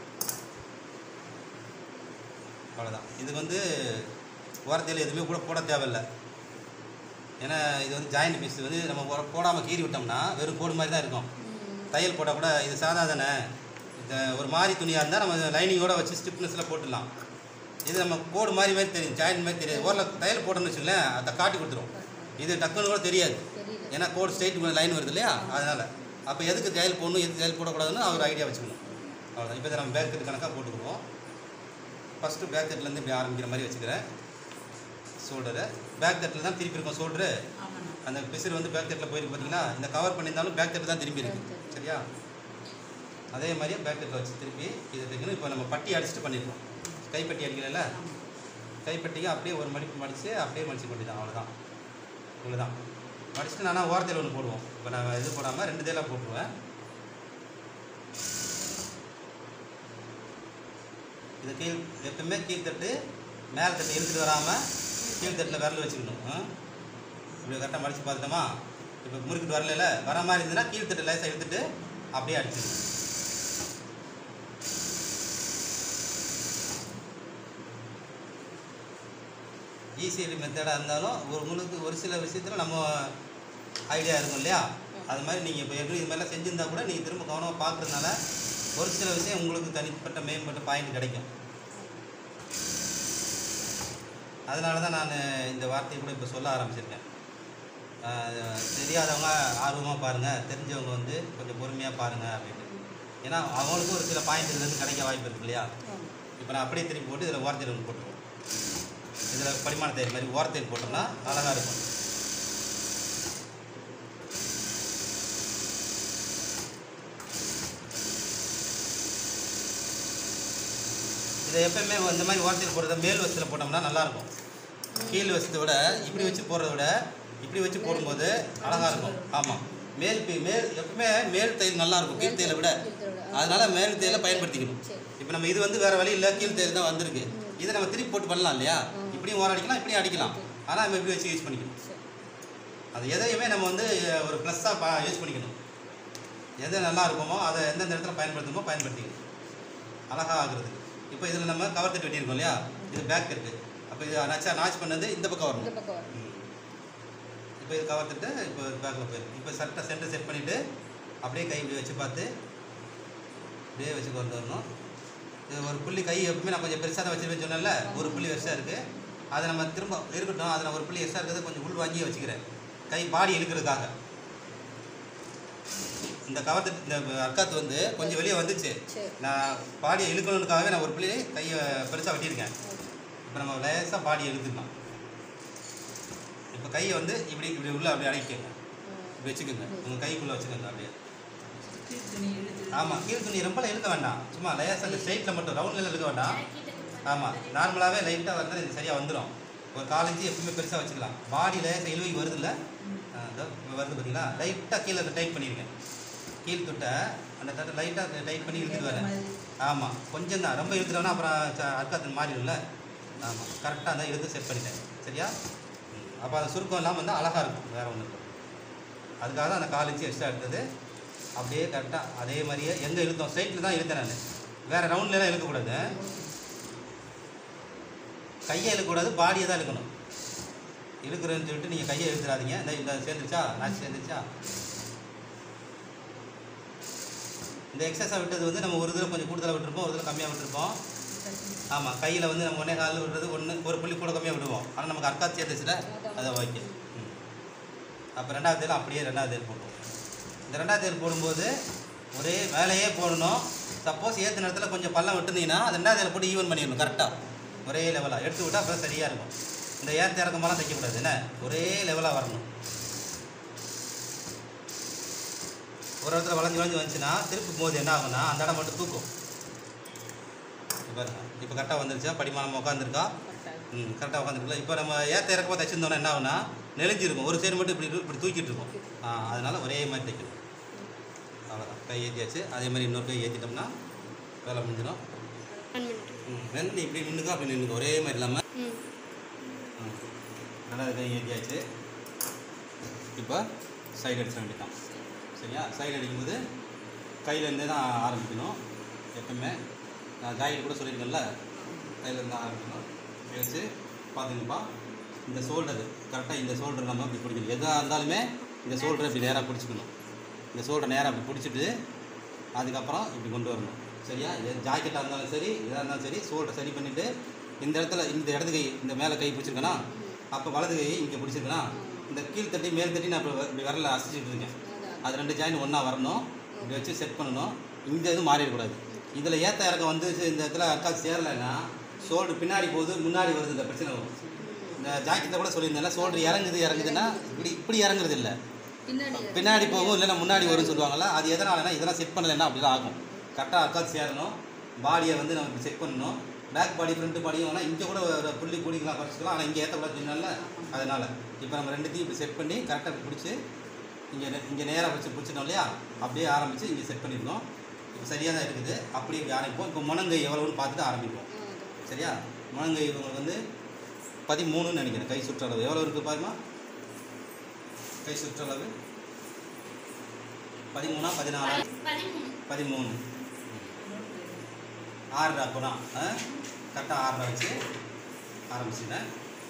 அவ்வளோதான் இது வந்து ஓரத்தையில் எதுவுமே கூட போட தேவையில்லை ஏன்னா இது வந்து ஜாயிண்ட் பீஸ் வந்து நம்ம போட- போடாமல் கீறி விட்டோம்னா வெறும் கோடு மாதிரி தான் இருக்கும்
ம்
தையல் போட்டால் கூட இது சாதா தானே இந்த ஒரு மாதிரி துணியாக இருந்தால் நம்ம லைனிங்கோட வச்சு ஸ்டிப்னஸில் போட்டுடலாம் இது நம்ம கோடு மாதிரி மாதிரி தெரியும் ஜாயின் மாதிரி தெரியாது ஓரில் தையல் போட்டோம்னு வச்சுங்களேன் அதை காட்டி கொடுத்துரும் இது டக்குன்னு கூட தெரியாது
தெரியல
ஏன்னா கோடு ஸ்ட்ரைட் லைன் வருது இல்லையா அதனால் அப்போ எதுக்கு தையல் போடணும் எதுக்கு தையல் போடக்கூடாதுன்னு அவர் ஐடியா வச்சுக்கணும் அவ்வளோதான் இப்போ இதை நம்ம பேக் கட்டு கணக்காக போட்டுக்குவோம் ஃபஸ்ட்டு பேக் தட்டிலேருந்து இப்படி ஆரம்பிக்கிற மாதிரி வச்சுக்கிறேன் ஷோல்டரை பேக் தட்டில் தான் திருப்பி இருக்கும் ஷோல்டரு
ஆமாண்ணா
அந்த பிசிறு வந்து பேக் தட்டில் போயிருக்கு பார்த்தீங்களா இந்த கவர் பண்ணியிருந்தாலும் பேக் தட்டு தான் திரும்பி இருக்கு
Back தட்டு.
சரியா அதே மாதிரியே பேக் தட்டில் வச்சு திருப்பி இது தைக்கணும் இப்போ நம்ம பட்டி அடிச்சுட்டு பண்ணியிருக்கோம் கைப்பட்டி அடிக்கல கைப்பட்டிக்கு அப்படியே ஒரு மடிப்பு மடித்து அப்படியே மடிச்சு கொண்டிதான் அவ்வளோதான் இவ்வளோதான் மடிச்சுட்டு நானா ஓரத்தில் ஒன்று போடுவோம் இப்போ நான் இது போடாமல் ரெண்டு தேலாக போட்டுருவேன் இது கீழ் எப்பவுமே கீழ்த்தட்டு மேல் தட்டு இழுத்துட்டு வராமல் கீழ்த்தட்டில் விரல் வச்சுக்கணும் ஆ? இப்படி கரெக்டாக மடித்து பார்த்துட்டோமா இப்போ முறுக்கிட்டு வரல வர மாதிரி இருந்ததுன்னா கீழ்த்தட்டு லேசாக எடுத்துட்டு அப்படியே அடிச்சிடணும் ஈஸி மெத்தடாக இருந்தாலும் ஒரு உங்களுக்கு ஒரு சில விஷயத்தில் நம்ம ஐடியா இருக்கும் இல்லையா அது மாதிரி நீங்கள் இப்போ எப்படி இது மாதிரிலாம் செஞ்சுருந்தா கூட நீங்கள் திரும்ப கவனமாக பார்க்குறதுனால ஒரு சில விஷயம் உங்களுக்கு தனிப்பட்ட மேம்பட்ட பாயிண்ட் கிடைக்கும் அதனால தான் நான் இந்த வார்த்தையை கூட இப்போ சொல்ல ஆரம்பிச்சிருக்கேன் ஆஹ் தெரியாதவங்க ஆர்வமாக பாருங்கள் தெரிஞ்சவங்க வந்து கொஞ்சம் பொறுமையாக பாருங்கள் அப்படின்னு ஏன்னா அவங்களுக்கும் ஒரு சில பாயிண்ட் இதுலேருந்து கிடைக்க வாய்ப்பு இருக்கு இல்லையா
ஆமாம்
இப்போ நான் அப்படியே திருப்பி போட்டு இதில் ஓரத்தையில் ஒன்று போட்டுருவோம் இதில் படிமான தையல் மாதிரி ஓரத்தையில் போட்டோம்னா அழகாக இருக்கும் இதை எப்பயுமே இந்த மாதிரி ஓரத்தையில் போடுறத மேல் வசத்தில் போட்டோம்னா நல்லாயிருக்கும் கீழ் வசத்தை விட இப்படி வச்சு போடுறத விட இப்படி வச்சு போடும்போது அழகாக இருக்கும் ஆமாம் மேல் பி- மேல் எப்பவுமே மேல் தையல் நல்லா இருக்கும் கீழ் தையலை விட அதனால மேல் தையலை பயன்படுத்திக்கணும்
சரி
இப்போ நம்ம இது வந்து வேற வழி இல்லை கீழ் தையல் தான் வந்திருக்கு இதை நம்ம திருப்பி போட்டு பண்ணலாம் இல்லையா இப்படியும் ஓரம் அடிக்கலாம் இப்படியும் அடிக்கலாம் ஆனால் நம்ம இப்படி வச்சு யூஸ் பண்ணிக்கணும்
சரி
அது எதையுமே நம்ம வந்து அஹ், ஒரு ப்ளஸ்ஸாக பா யூஸ் பண்ணிக்கணும் எது நல்லா இருக்குமோ அதை எந்தெந்த இடத்துல பயன்படுத்தணுமோ பயன்படுத்திக்கணும் அழகாக ஆகுறதுக்கு இப்போ இதில் நம்ம கவர் தட்டு வெட்டியிருக்கோம் இல்லையா இது பேக் இருக்குது அப்போ இது நச்சா நாச் பண்ணது இந்த பக்கம்
இந்த
வரணும்
பக்கம் வரும்
ம். இப்போ இது கவர் தட்டு இப்போ பேக்கில் போயிருக்கு இப்போ சட்டை சென்டர் செட் பண்ணிவிட்டு அப்படியே கை இப்படி வச்சு பார்த்து அப்படியே வச்சு கொண்டு வரணும் இது ஒரு புள்ளி கை எப்பவுமே நான் கொஞ்சம் பெருசாக தான் வச்சுருப்பேன் சொன்னேன்ல ஒரு புள்ளி பெருசாக இருக்குது அதை நம்ம திரும்ப இருக்கட்டும் அதை நான் ஒரு புள்ளி எக்ஸ்ட்ரா இருக்கிறது கொஞ்சம் உள் வாங்கி வச்சுக்கிறேன் கை பாடி இழுக்கிறதுக்காக இந்த கவர்த்து இந்த அர்க்காத்து வந்து கொஞ்சம் வெளியே வந்துச்சு
சரி
நான் பாடியை இழுக்கணுன்றதுக்காகவே நான் ஒரு புள்ளி கையை பெருசாக வெட்டியிருக்கேன் இப்போ நம்ம லேசாக பாடியை இழுத்துக்கலாம் இப்போ கையை வந்து இப்படி இப்படி உள்ள அப்படி அடைக்கங்க இப்படி வச்சுக்கோங்க உங்கள் கைக்குள்ளே வச்சுக்கோங்க அப்படியே ஆமாம் கீழ் துணி ரொம்ப இழுக்க வேண்டாம் சும்மா லேசாக இந்த ஸ்ட்ரைட்டில் மட்டும் ரவுண்டில் இழுக்க வேண்டாம் ஆமாம் நார்மலாகவே லைட்டாக வந்தால் இது சரியாக வந்துடும் ஒரு காலேஜ் எப்பவுமே பெருசாக வச்சுக்கலாம் பாடி லேசாக இழுவைக்கு வருதுல்ல ஆ, இதோ இப்ப வருது பார்த்தீங்களா லைட்டாக கீழே டைட் பண்ணியிருக்கேன் கீழ் துட்டை அந்த தட்டை லைட்டாக டைட் பண்ணி இழுத்துட்டு வரேன் ஆமாம் கொஞ்சம் தான் ரொம்ப இழுத்துட்டோம்னா அப்புறம் ச- அர்க்காத்து மாறிடும்ல ஆமாம் கரெக்டாக தான் இழுத்து செட் பண்ணிட்டேன் சரியா அப்போ அந்த சுருக்கம் இல்லாமல் வந்து அழகாக இருக்கும் வேறு ஒன்றும் இல்லை அதுக்காக தான் அந்த கால் இன்ச்சு எக்ஸ்ட்ரா எடுத்தது அப்படியே கரெக்டாக அதே மாதிரியே எங்கே இழுத்தோம் ஸ்ட்ரைட்டில் தான் இழுத்தேன் நான் வேறு ரவுண்ட்லலாம் இழுக்கக்கூடாது கையை இழுக்கக்கூடாது பாடியை தான் இழுக்கணும் இழுக்கிறேன்னு சொல்லிட்டு நீங்கள் கையை இழுத்துறாதீங்க இந்த இந்த சேர்ந்துருச்சா நாச்சு சேர்ந்துருச்சா இந்த எக்ஸஸாக விட்டது வந்து நம்ம ஒரு இதில் கொஞ்சம் கூடுதலாக விட்டுருப்போம் ஒரு இதில் கம்மியாக விட்டுருப்போம் ஆமாம் கையில் வந்து நம்ம ஒன்றே காலில் விடுறது ஒன்று ஒரு புள்ளி கூட கம்மியாக விடுவோம் ஆனால் நமக்கு அர்க்காத் சேர்ந்துச்சுல அதை ஓகே ம் அப்போ ரெண்டாவது தேல் அப்படியே ரெண்டாவது தேல் போட்டுருவோம் இந்த ரெண்டாவது தேல் போடும்போது ஒரே வேலையே போடணும் சப்போஸ் ஏற்ற நேரத்தில் கொஞ்சம் பள்ளம் விட்டுருந்தீங்கன்னா அந்த ரெண்டாவது தேல் போட்டு ஈவன் பண்ணிடணும் கரெக்டாக ஒரே லெவலாக எடுத்து விட்டால் அப்புறம் சரியாக இருக்கும் இந்த ஏற்ற இறக்கமெல்லாம் தைக்கக்கூடாது என்ன ஒரே லெவலாக வரணும் ஒரு இடத்துல வளைஞ்சு வளைஞ்சு வந்துச்சுன்னா திருப்பும் போது என்ன ஆகும்னா அந்த இடம் மட்டும் தூக்கும் இப்ப பாருங்க இப்போ கரெக்டாக வந்துருச்சா படிமானம் உட்காந்துருக்கா ம் கரெக்டாக உட்காந்துருக்குல்ல இப்போ நம்ம ஏற்ற இறக்கமாக தைச்சிருந்தோம்னா என்ன ஆகும்னா நெளிஞ்சிருக்கும் ஒரு சைடு மட்டும் இப்படி இப்படி தூக்கிட்டு இருக்கும் ஆ அதனால் ஒரே மாதிரி தைக்கணும் அவ்வளோதான் கை ஏற்றியாச்சு அதே மாதிரி இன்னொரு கை ஏற்றிட்டோம்னா வேலை முடிஞ்சிடும் ம் ரெண்டு இப்படி நின்றுக்கோ அப்படி நின்றுக்கோ ஒரே மாதிரி இல்லாமல் ம். ரெண்டாவது கை ஏற்றியாச்சு இப்போ சைடு அடிச்சிட வேண்டியதான் சரியா சைடு அடிக்கும்போது கையிலேருந்தே தான் ஆரம்பிக்கணும் எப்பவுமே நான் ஜாக்கெட் கூட சொல்லியிருக்கேன்ல கையிலேருந்து தான் ஆரம்பிக்கணும் இப்படி வச்சு பார்த்துங்கப்பா இந்த ஷோல்டரு கரெக்டாக இந்த ஷோல்டர் நம்ம இப்படி பிடிக்கணும் எதாக இருந்தாலுமே இந்த ஷோல்டரை இப்படி நேராக பிடிச்சிக்கணும் இந்த ஷோல்டரை நேராக அப்படி பிடிச்சிட்டு அதுக்கப்புறம் இப்படி கொண்டு வரணும் சரியா இது ஜாக்கெட்டாக இருந்தாலும் சரி எதாக இருந்தாலும் சரி ஷோல்டரை சரி பண்ணிவிட்டு இந்த இடத்துல இந்த இடது கை இந்த மேலே கை பிடிச்சிருக்கேனா அப்போ வலது கை இங்கே பிடிச்சிருக்கேனா இந்த கீழ் தட்டி மேல் தட்டி நான் இப்போ இப்படி விரல அசைச்சிட்டு இருக்கேன் அது ரெண்டு ஜாயின் ஒன்றா வரணும் இப்படி வச்சு செட் பண்ணணும் இந்த இது மாறிடக்கூடாது இதில் ஏற்ற இறக்கம் வந்து இந்த இடத்துல அக்கா சேரலைன்னா ஷோல்டர் பின்னாடி போகுது முன்னாடி வருது இந்த பிரச்சனை வரும் இந்த ஜாக்கெட்டில் கூட சொல்லியிருந்தேன்ல ஷோல்டர் இறங்குது இறங்குதுன்னா இப்படி இப்படி இறங்குறது இல்லை
பின்னாடி
பின்னாடி போகும் இல்லைன்னா முன்னாடி வரும்னு சொல்லுவாங்கல்ல அது எதனாலனா இதெல்லாம் செட் பண்ணலைன்னா அப்படி தான் ஆகும் கரெக்டாக அக்காத்து சேரணும் பாடியை வந்து நம்ம செக் பண்ணணும் பேக் பாடி ஃப்ரண்ட் பாடியும் வேணால் இங்கே கூட ஒரு புள்ளி கூடிக்கலாம் குறைச்சிக்கலாம் ஆனால் இங்கே ஏற்றக்கூடாது சொன்னால அதனால் இப்போ நம்ம ரெண்டுத்தையும் இப்படி செட் பண்ணி கரெக்டாக பிடிச்சி இங்கே இங்கே நேராக வச்சு பிடிச்சிட்டோம் இல்லையா அப்படியே ஆரம்பித்து இங்கே செட் பண்ணிடணும் இப்போ சரியாக தான் இருக்குது அப்படியே இப்படி ஆரம்பிப்போம் இப்போ முனங்கை எவ்வளோன்னு பார்த்துட்டு ஆரம்பிப்போம் சரியா முழங்கை இவங்களுக்கு வந்து பதிமூணுன்னு நினைக்கிறேன் கை சுற்றளவு எவ்வளோ இருக்குது பாருமா கை சுற்றளவு பதிமூணா பதினாலா பதிமூணு ஆறுடா குணா கரெக்டாக ஆறுடா வச்சு ஆரம்பிச்சுட்டேன்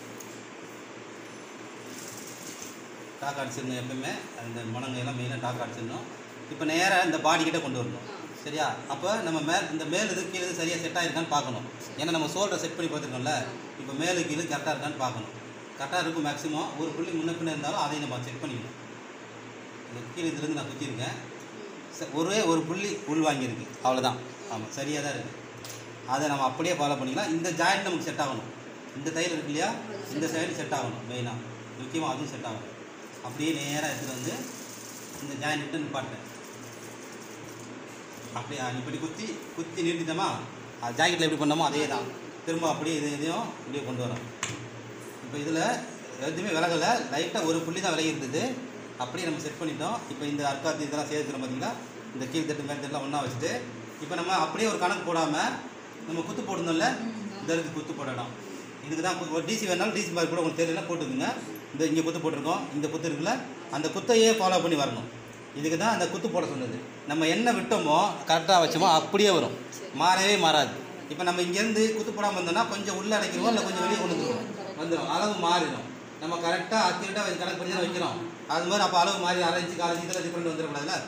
டாக் அடிச்சிடணும் எப்பவுமே அந்த முனங்கையெல்லாம் மெயினாக டாக் அடிச்சிடணும் இப்போ நேராக இந்த பாடி கிட்ட கொண்டு வரணும் சரியா அப்போ நம்ம மேல் இந்த மேல் இது கீழே இது சரியாக செட் ஆகிருக்கான்னு பார்க்கணும் ஏன்னா நம்ம ஷோல்டரை செட் பண்ணி பார்த்துருக்கோம்ல இப்போ மேலு கீழே கரெக்டாக இருக்கான்னு பார்க்கணும் கரெக்டாக இருக்கும் மேக்ஸிமம் ஒரு புள்ளி முன்ன பின்ன இருந்தாலும் அதையும் நம்ம செக் பண்ணிக்கணும் இந்த கீழே இதுலேருந்து நான் குத்திருக்கேன் ச- ஒரே ஒரு புள்ளி உள் வாங்கியிருக்கு அவ்வளோதான் ஆமாம் சரியாக தான் இருக்குது அதை நம்ம அப்படியே ஃபாலோ பண்ணிக்கலாம் இந்த ஜாயிண்ட் நமக்கு செட் ஆகணும் இந்த தையல் இருக்கு இல்லையா இந்த சைடு செட் ஆகணும் மெயினாக முக்கியமாக அதுவும் செட் ஆகணும் அப்படியே நேராக எடுத்துகிட்டு வந்து இந்த ஜாயிண்ட் விட்டு நிப்பாட்டேன் அப்படியே ஆ, இப்படி குத்தி குத்தி நிறுத்திட்டோமா அது ஜாக்கெட்டில் எப்படி பண்ணோமோ அதே தான் திரும்ப அப்படியே இது இதையும் இப்படியே கொண்டு வரோம் இப்போ இதில் எதுவுமே விலகலை லைட்டாக ஒரு புள்ளி தான் விலகி இருந்தது அப்படியே நம்ம செட் பண்ணிட்டோம் இப்போ இந்த அர்க்காத்தி இதெல்லாம் சேர்த்துக்கிறோம் பார்த்தீங்களா இந்த கீழ்த்தட்டு மேல்தட்டுலாம் ஒன்றா வச்சுட்டு இப்போ நம்ம அப்படியே ஒரு கணக்கு போடாமல் நம்ம குத்து போடணும்ல இந்த இடத்துக்கு குத்து போடணும் இதுக்கு தான் கு- ஒரு டிசி வேணாலும் டிசி மாதிரி கூட உங்களுக்கு தெரியல போட்டுக்குங்க இந்த இங்கே குத்து போட்டிருக்கோம் இந்த குத்து இருக்குல்ல அந்த குத்தையே ஃபாலோ பண்ணி வரணும் இதுக்கு தான் அந்த குத்து போட சொன்னது நம்ம என்ன விட்டோமோ கரெக்டாக வச்சோமோ அப்படியே வரும் மாறவே மாறாது இப்போ நம்ம இங்கேருந்து குத்து போடாமல் இருந்தோம்னா கொஞ்சம் உள்ளே அடைக்கிறோம் இல்லை கொஞ்சம் வெளியே கொண்டு வந்துருவோம் வந்துடும் அளவு மாறிடும் நம்ம கரெக்டாக அக்யூரேட்டாக கணக்கு பண்ணி தான் வைக்கிறோம் அது மாதிரி அப்போ அளவு மாறி அரை இன்ச்சு காலேஜ் இதில் டிஃப்ரெண்ட் வந்துடக்கூடாதுல்ல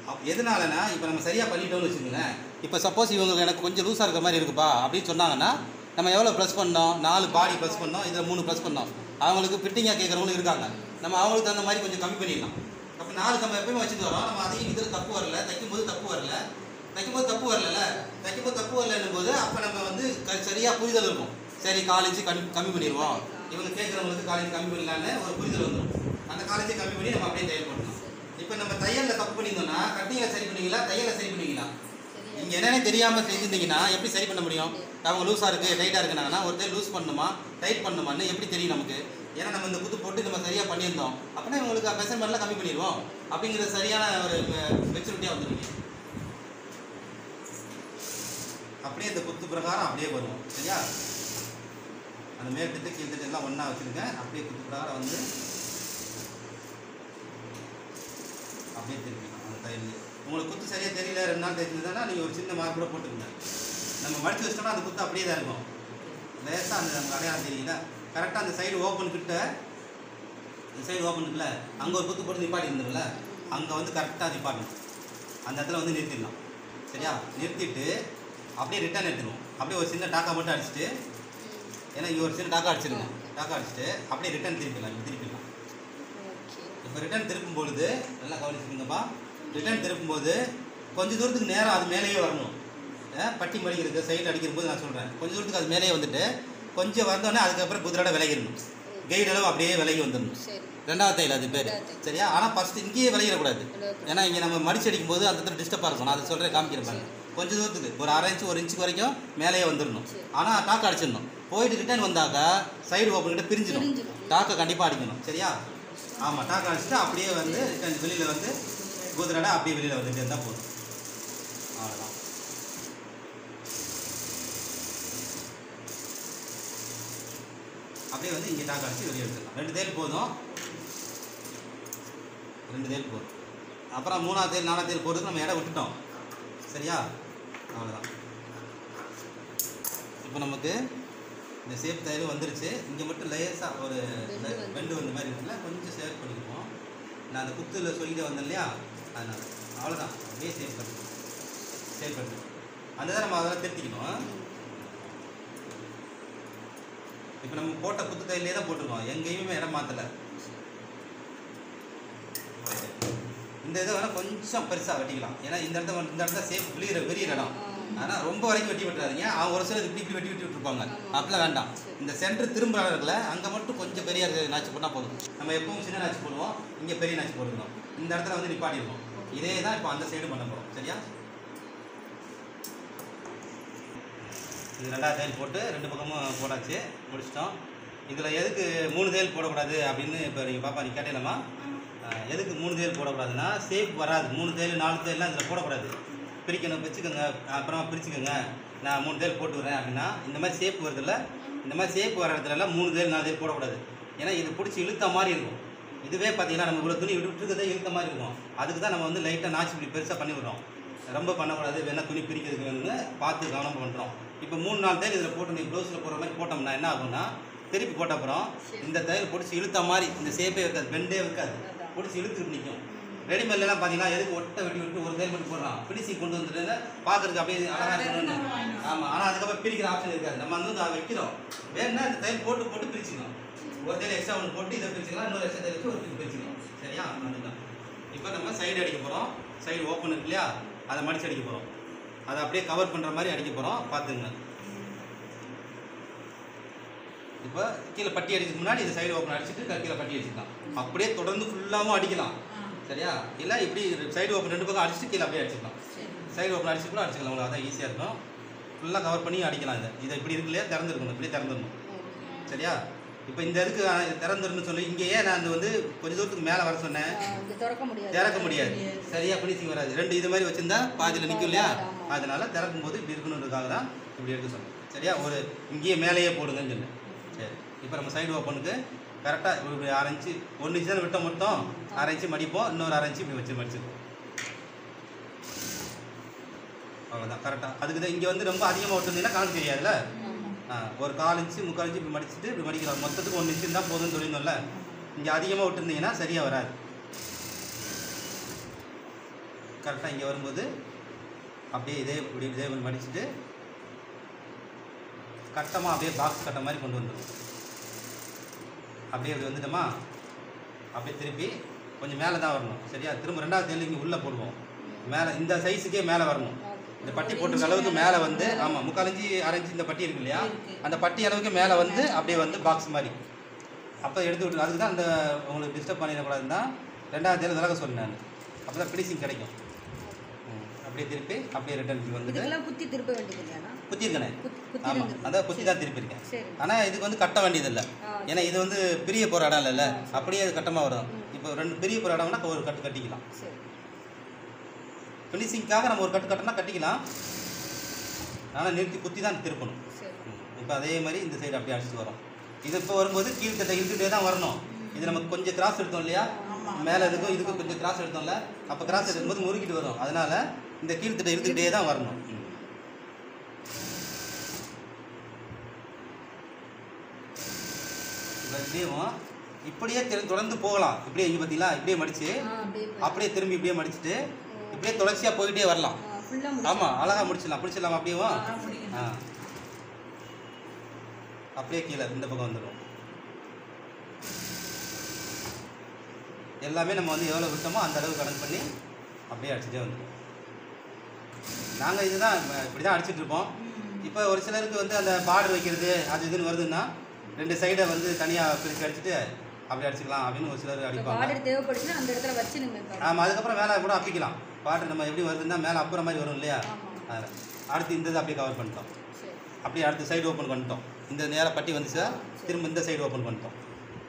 அப் எதனாலனா இப்போ நம்ம சரியாக பண்ணிட்டோம்னு வச்சுக்கோங்களேன் இப்போ சப்போஸ் இவங்க எனக்கு கொஞ்சம் லூஸாக இருக்கிற மாதிரி இருக்குப்பா அப்படின்னு சொன்னாங்கன்னா நம்ம எவ்வளோ ப்ளஸ் பண்ணோம் நாலு பாடி ப்ளஸ் பண்ணோம் இதில் மூணு ப்ளஸ் பண்ணோம் அவங்களுக்கு ஃபிட்டிங்காக கேட்குறவங்களும் இருக்காங்க நம்ம அவங்களுக்கு தகுந்த மாதிரி கொஞ்சம் கம்மி பண்ணிடலாம் அப்போ நாலு நம்ம எப்பயுமே வச்சுட்டு வரோம் நம்ம அதையும் இதில் தப்பு வரல தைக்கும்போது தப்பு வரல தைக்கும்போது தப்பு வரல தைக்கும்போது தப்பு வரலன்னும் போது அப்போ நம்ம வந்து க சரியாக புரிதல் இருக்கும் சரி காலேஜ் கம்மி கம்மி பண்ணிடுவோம் இவங்க கேட்குறவங்களுக்கு காலேஜ் கம்மி பண்ணலான்னு ஒரு புரிதல் வந்துடும் அந்த காலேஜை கம்மி பண்ணி நம்ம அப்படியே தையல் பண்ணலாம் இப்போ நம்ம தையலில் தப்பு பண்ணியிருந்தோம்னா கட்டிங்கில் சரி பண்ணுவீங்களா தையலை சரி பண்ணுவீங்களா
சரியா
நீங்கள் என்னென்ன தெரியாமல் செஞ்சுருந்தீங்கன்னா எப்படி சரி பண்ண முடியும் அவங்க லூஸாக இருக்குது டைட்டாக இருக்குனாங்கன்னா ஒருத்தர் லூஸ் பண்ணணுமா டைட் பண்ணணுமான்னு எப்படி தெரியும் நமக்கு ஏன்னா நம்ம இந்த குத்து போட்டு நம்ம சரியாக பண்ணியிருந்தோம் அப்படின்னா இவங்களுக்கு மெஷர்மெண்ட்லாம் கம்மி பண்ணிடுவோம் அப்படிங்கிறது சரியான ஒரு மெச்சூரிட்டியாக வந்துருங்க அப்படியே இந்த குத்து பிரகாரம் அப்படியே வருவோம் சரியா அந்த மேல்திட்டு கீழ்த்திட்டு எல்லாம் ஒன்றா வச்சுருங்க அப்படியே குத்து பிரகாரம் வந்து அப்படியே திருப்பிக்கலாம் அந்த தையல் உங்களுக்கு குத்து சரியாக தெரியல ரெண்டு நாள் தெரிஞ்சதுன்னா நீங்கள் ஒரு சின்ன மார்க் கூட போட்டுக்கங்க நம்ம மடிச்சு வச்சிட்டோம்னா அந்த குத்து அப்படியே தான் இருக்கும் லேசாக அந்த நமக்கு அடையாளம் தெரியல கரெக்டாக அந்த சைடு ஓப்பன் கிட்ட இந்த சைடு ஓப்பன் இருக்குல்ல அங்கே ஒரு குத்து போட்டு நிப்பாட்டி இருந்தோம்ல அங்கே வந்து கரெக்டாக நிப்பாட்டணும் அந்த இடத்துல வந்து நிறுத்திடலாம் சரியா நிறுத்திட்டு அப்படியே ரிட்டர்ன் எடுத்துருவோம் அப்படியே ஒரு சின்ன டாக்கா மட்டும் அடிச்சுட்டு ஏன்னா இங்கே ஒரு சின்ன டாக்கா அடிச்சிருங்க டாக்கா அடிச்சுட்டு அப்படியே ரிட்டர்ன் திருப்பிடலாம் இப்படி திருப்பிடலாம்
ஓகே
இப்போ ரிட்டர்ன் திருப்பும் பொழுது நல்லா கவனிச்சுக்கோங்கப்பா ரிட்டர்ன் திருப்பும்போது கொஞ்ச தூரத்துக்கு நேரம் அது மேலேயே வரணும் அஹ் பட்டி மடிக்கிறது சைடு அடிக்கிற போது நான் சொல்கிறேன் கொஞ்ச தூரத்துக்கு அது மேலேயே வந்துட்டு கொஞ்சம் வந்தோடனே அதுக்கப்புறம் குதிரோட விலகிடணும் கைடு அளவு அப்படியே விலகி வந்துடணும்
சரி
ரெண்டாவது தையல் அது பேர்
ரெண்டாவது தையல்.
சரியா ஆனால் ஃபஸ்ட்டு இங்கேயே விலகிடக்கூடாது
விலகக்கூடாது.
ஏன்னா இங்கே நம்ம மடிச்சு அடிக்கும் போது அந்த இடத்துல டிஸ்டர்பாக இருக்கும் நான் அதை சொல்கிறேன் காமிக்கிறேன் பாருங்க கொஞ்ச தூரத்துக்கு ஒரு அரை இன்ச்சு ஒரு இன்ச்சுக்கு வரைக்கும் மேலேயே வந்துடணும்
சரி.
ஆனால் டாக்கு அடிச்சிடணும் போயிட்டு ரிட்டர்ன் வந்தாக்கா சைடு ஓப்பன் கிட்ட பிரிஞ்சிடும்
பிரிஞ்சிடும்.
டாக்கை கண்டிப்பாக அடிக்கணும் சரியா ஆமாம் டாக்கை அடிச்சுட்டு அப்படியே வந்து ரிட்டர்ன் வெளியில் வந்து குதிரடை அப்படியே வெளியில் வந்துட்டு இருந்தால் போதும் அவ்வளோதான் அப்படியே வந்து இங்கே டாக்கை அடிச்சு வெளியே எடுத்துடலாம் ரெண்டு தேல் போதும் ரெண்டு தேல் போதும் அப்புறம் மூணாவது தேல் நாலாவது தேல் போடுறதுக்கு நம்ம இடம் விட்டுட்டோம் சரியா அவ்வளோதான் இப்போ நமக்கு இந்த சேப் தையல் வந்துருச்சு இங்கே மட்டும் லேசாக ஒரு
பெண்டு வந்து-
பெண்டு வந்த மாதிரி இருக்குல்ல கொஞ்சம் சேவ் பண்ணிக்குவோம் நான் அந்த குத்தில் சொல்லிட்டு வந்தேன் இல்லையா அதனால் அவ்வளோதான் அப்படியே சேவ் பண்ணி சேவ் பண்ணி அந்த தான் நம்ம அதெல்லாம் திருத்திக்கணும் இப்போ நம்ம போட்ட குத்து தையிலே தான் போட்டிருக்கோம் எங்கேயுமே இடம் மாற்றலை இந்த இதை வேணால் கொஞ்சம் பெருசாக வெட்டிக்கலாம் ஏன்னா இந்த இடத்த வந்து- இந்த இடத்த சேஃப் விளிகிற பெரிய இடம் ஆனால் ரொம்ப வரைக்கும் வெட்டி விட்டுறாதீங்க அவங்க ஒரு சிலர் இப்படி இப்படி வெட்டி விட்டு விட்டுருப்பாங்க அப்படிலாம் வேண்டாம் இந்த சென்டர் திரும்ப இருக்குல்ல அங்கே மட்டும் கொஞ்சம் பெரிய நாச்சு போட்டால் போதும் நம்ம எப்பவும் சின்ன நாச்சு போடுவோம் இங்கே பெரிய நாச்சு போட்டுக்கணும் இந்த இடத்துல வந்து நிப்பாட்டிடுவோம் இதே தான் இப்போ அந்த சைடு பண்ண போகிறோம் சரியா இது ரெண்டாவது தையல் போட்டு ரெண்டு பக்கமும் போட்டாச்சு முடிச்சிட்டோம் இதில் எதுக்கு மூணு தையல் போடக்கூடாது அப்படின்னு இப்போ நீங்கள் பாப்பா நீ கேட்டேலம்மா அஹ், எதுக்கு மூணு தையல் போடக்கூடாதுன்னா சேஃப் வராது மூணு தையல் நாலு தையல்லாம் இதில் போடக்கூடாது பிரிக்கணும் பிரிச்சுக்கோங்க அப்புறமா பிரிச்சுக்கோங்க நான் மூணு தையல் போட்டு வரேன் அப்படின்னா இந்த மாதிரி சேஃப் வருதுல்ல இந்த மாதிரி சேஃப் வர இடத்துலலாம் மூணு தையல் நாலு தையல் போடக்கூடாது ஏன்னா இது பிடிச்சி இழுத்த மாதிரி இருக்கும் இதுவே பார்த்தீங்கன்னா நம்ம இவ்வளோ துணி விட்டு விட்டுருக்கதே இழுத்த மாதிரி இருக்கும் அதுக்கு தான் நம்ம வந்து லைட்டாக நாச்சு இப்படி பெருசாக பண்ணி விடுறோம் ரொம்ப பண்ணக்கூடாது வேணா துணி பிரிக்கிறதுக்கு வேணும்னு பார்த்து கவனம் பண்ணுறோம் இப்போ மூணு நாலு தையல் இதில் போட்டு நீ ப்ளவுஸில் போடுற மாதிரி போட்டோம்னா என்ன ஆகும்னா திருப்பி போட்ட அப்புறம் இந்த தையல் பிடிச்சி இழுத்த மாதிரி இந்த ஷேப்பே இருக்காது பெண்டே இருக்காது
அதான்.
பிடிச்சி இழுத்துட்டு நிற்கும் ரெடிமேட்லாம் பார்த்தீங்கன்னா எதுக்கு ஒட்டை வெட்டி விட்டு ஒரு தையல் மட்டும் போடுறான் பிடிச்சி கொண்டு வந்துட்டு பார்க்கறதுக்கு அப்படியே அழகாக இருக்கணும்னு ஆமாம் ஆனால் அதுக்கப்புறம் பிரிக்கிற ஆப்ஷன் இருக்காது நம்ம வந்து அதை வைக்கிறோம் வேணும்னா இந்த தையல் போட்டு போட்டு பிரிச்சுக்கணும் ஒரு தையல் எக்ஸ்ட்ரா ஒன்று போட்டு இதை பிரிச்சுக்கலாம் இன்னொரு எக்ஸ்ட்ரா தையல் வச்சு ஒரு இது பிரிச்சுக்கலாம் சரியா அதுதான் இப்போ நம்ம சைடு அடிக்க போகிறோம் சைடு ஓப்பன் இருக்கு இல்லையா அதை மடிச்சு அடிக்க போகிறோம் அதை அப்படியே கவர் பண்ணுற மாதிரி அடிக்க போகிறோம் பார்த்துங்க இப்போ கீழே பட்டி அடிக்கிறதுக்கு முன்னாடி இந்த சைடு ஓப்பன் அடிச்சுட்டு க- கீழே பட்டி அடிச்சுக்கலாம் அப்படியே தொடர்ந்து ஃபுல்லாகவும் அடிக்கலாம் சரியா இல்லை இப்படி சைடு ஓப்பன் ரெண்டு பக்கம் அடிச்சுட்டு கீழே அப்படியே அடிச்சுக்கலாம் சைடு ஓப்பன் அடிச்சு கூட அடிச்சுக்கலாம் உங்களுக்கு அதான் ஈஸியாக இருக்கும் ஃபுல்லாக கவர் பண்ணி அடிக்கலாம் இதை இதை இப்படி இருக்கு இல்லையா திறந்துருக்கணும் இப்படி திறந்துடணும் சரியா இப்போ இந்த இதுக்கு நான் இது திறந்துருன்னு சொல்லி இங்கே ஏன் நான் இந்த வந்து கொஞ்ச தூரத்துக்கு மேலே வர சொன்னேன்
இது திறக்க முடியாது
திறக்க முடியாது சரியா ஃபினிஷிங் வராது ரெண்டு இது மாதிரி வச்சிருந்தா பாதியில் நிற்கும் இல்லையா
ஆமா.
அதனால திறக்கும் போது இப்படி இருக்கணுன்றதுக்காக தான் இப்படி எடுக்க சொன்னேன் சரியா ஒரு இங்கேயே மேலேயே போடுங்கன்னு சொன்னேன் சரி இப்போ நம்ம சைடு ஓப்பனுக்கு கரெக்டாக இப்படி அரை இன்ச்சு ஒன்று இன்ச்சு தானே விட்டோம் மொத்தம் அரை இன்ச்சு மடிப்போம் இன்னொரு அரை இன்ச்சு இப்படி வச்சு மடிச்சுப்போம் அவ்வளோதான் கரெக்டாக அதுக்கு தான் இங்கே வந்து ரொம்ப அதிகமாக விட்டுருந்தீங்கன்னா கணக்கு தெரியாதுல்ல
ஆமா.
ஆ, ஒரு கால் இன்ச்சு முக்கால் இன்ச்சு இப்படி மடிச்சுட்டு இப்படி மடிக்கலாம் மொத்தத்துக்கு ஒன்று இன்ச்சு இருந்தால் போதும்னு சொல்லியிருந்தோம்ல இங்கே அதிகமாக விட்டுருந்தீங்கன்னா சரியாக வராது கரெக்டாக இங்கே வரும்போது அப்படியே இதே இப்படி இதே மாதிரி மடிச்சுட்டு கட்டமாக அப்படியே பாக்ஸ் கட்ட மாதிரி கொண்டு வந்துடும் அப்படியே இப்படி வந்துட்டோமா அப்படியே திருப்பி கொஞ்சம் மேலே தான் வரணும் சரியா திரும்ப ரெண்டாவது தேல் இங்கே உள்ளே போடுவோம் மேலே இந்த சைஸுக்கே மேலே வரணும் இந்த பட்டி போட்டிருக்க அளவுக்கு மேலே வந்து ஆமாம் முக்கால் இஞ்சி அரை இன்ச்சு இந்த பட்டி இருக்கு இல்லையா அந்த பட்டி அளவுக்கு மேலே வந்து அப்படியே வந்து பாக்ஸ் மாதிரி அப்போ எடுத்து விட்டு அதுக்கு தான் அந்த உங்களுக்கு டிஸ்டர்ப் பண்ணிடக்கூடாதுன்னு தான் ரெண்டாவது தேதி விலக சொன்னேன் நான் அப்போ தான் ஃபினிஷிங் கிடைக்கும் ம். அப்படியே திருப்பி அப்படியே ரிட்டர்ன் வந்துட்டு
இதுக்கெல்லாம் குத்தி திருப்ப வேண்டியது இல்லையாண்ணா
குத்திருக்கேனே
குத்தி குத்தி
ஆமாம்
இருந்துருக்கு.
அதான் குத்தி தான் திருப்பியிருக்கேன்
சரி
ஆனால் இதுக்கு வந்து கட்ட வேண்டியதில்லை
ஆ,
ஏன்னா இது வந்து பெரிய போகிற இடம் இல்லைல்ல அப்படியே அது கட்டமாக வரும் இப்போ ரெண்டு பெரிய போகிற இடம்னா ஒரு கட்டு கட்டிக்கலாம்
சரி
ஃபினிஷிங்காக நம்ம ஒரு கட்டு கட்டினா கட்டிக்கலாம் ஆனால் நிறுத்தி குத்தி தான் திருப்பணும்
சரி
இப்போ அதே மாதிரி இந்த சைடு அப்படியே அடிச்சுட்டு வரும் இது இப்போ வரும்போது கீழ்த்தட்டை இழுத்துட்டே தான் வரணும் இது நமக்கு கொஞ்சம் கிராஸ் எடுத்தோம் இல்லையா மேலே இதுக்கும் இதுக்கும் கொஞ்சம் கிராஸ் எடுத்தோம்ல அப்போ கிராஸ் எடுக்கும்போது முறுக்கிட்டு வரும் அதனால இந்த கீழ்த்தட்டை இழுத்துக்கிட்டே தான் வரணும் ம். இப்போ இப்படியும் இப்படியே திரு- தொடர்ந்து போகலாம் இப்படியே இங்கே பார்த்தீங்களா இப்படியே மடிச்சு
ஆ அப்படியே போய்
அப்படியே திரும்பி இப்படியே மடிச்சுட்டு இப்படியே தொடர்ச்சியாக போயிட்டே வரலாம்
ஃபுல்லாக முடிச்சு
ஆமாம் அழகாக முடிச்சிடலாம் முடிச்சிடலாம் அப்படியேவா ஆ அப்படியே கீழே இந்த பக்கம் வந்துடும் எல்லாமே நம்ம வந்து எவ்வளோ விட்டோமோ அந்த அளவு கணக்கு பண்ணி அப்படியே அடிச்சுட்டே வந்துடும் நாங்கள் இதுதான் இப்படி தான் அடிச்சிட்டு இருப்போம் இப்போ ஒரு சிலருக்கு வந்து அந்த பார்டர் வைக்கிறது அது இதுன்னு வருதுன்னா ரெண்டு சைடை வந்து தனியாக பிரித்து அடிச்சுட்டு அப்படி அடிச்சுக்கலாம் அப்படின்னு ஒரு சிலர் அடிப்பாங்க
பார்டர் தேவைப்படுச்சுன்னா அந்த இடத்துல வச்சு நம்ம இப்ப-
ஆமாம் அதுக்கப்புறம் மேலே கூட அப்பிக்கலாம் பார்டர் நம்ம எப்படி வருதுன்னா மேலே அப்புற மாதிரி வரும் இல்லையா
ஆமா
அதில் அடுத்து இந்த இதை அப்படியே கவர் பண்ணிட்டோம்
சரி
அப்படியே அடுத்த சைடு ஓப்பன் பண்ணிட்டோம் இந்த நேர பட்டி வந்துச்சா திரும்ப இந்த சைடு ஓப்பன் பண்ணிட்டோம்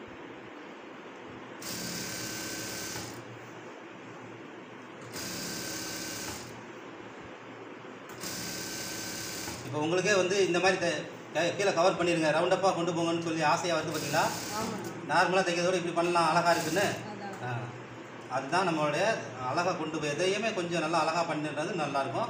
இப்போ உங்களுக்கே வந்து இந்த மாதிரி த- க- கீழே கவர் பண்ணிடுங்க ரவுண்டப்பாக கொண்டு போங்கன்னு சொல்லி ஆசையாக வந்து பார்த்தீங்களா
ஆமாண்ணா
நார்மலாக தைக்கிறதோட இப்படி பண்ணலாம் அழகாக இருக்குன்னு
அதான்
ஆ. அதுதான் நம்மளுடைய அழகாக கொண்டு போய் எதையுமே கொஞ்சம் நல்லா அழகாக பண்ணிடுறது நல்லாயிருக்கும்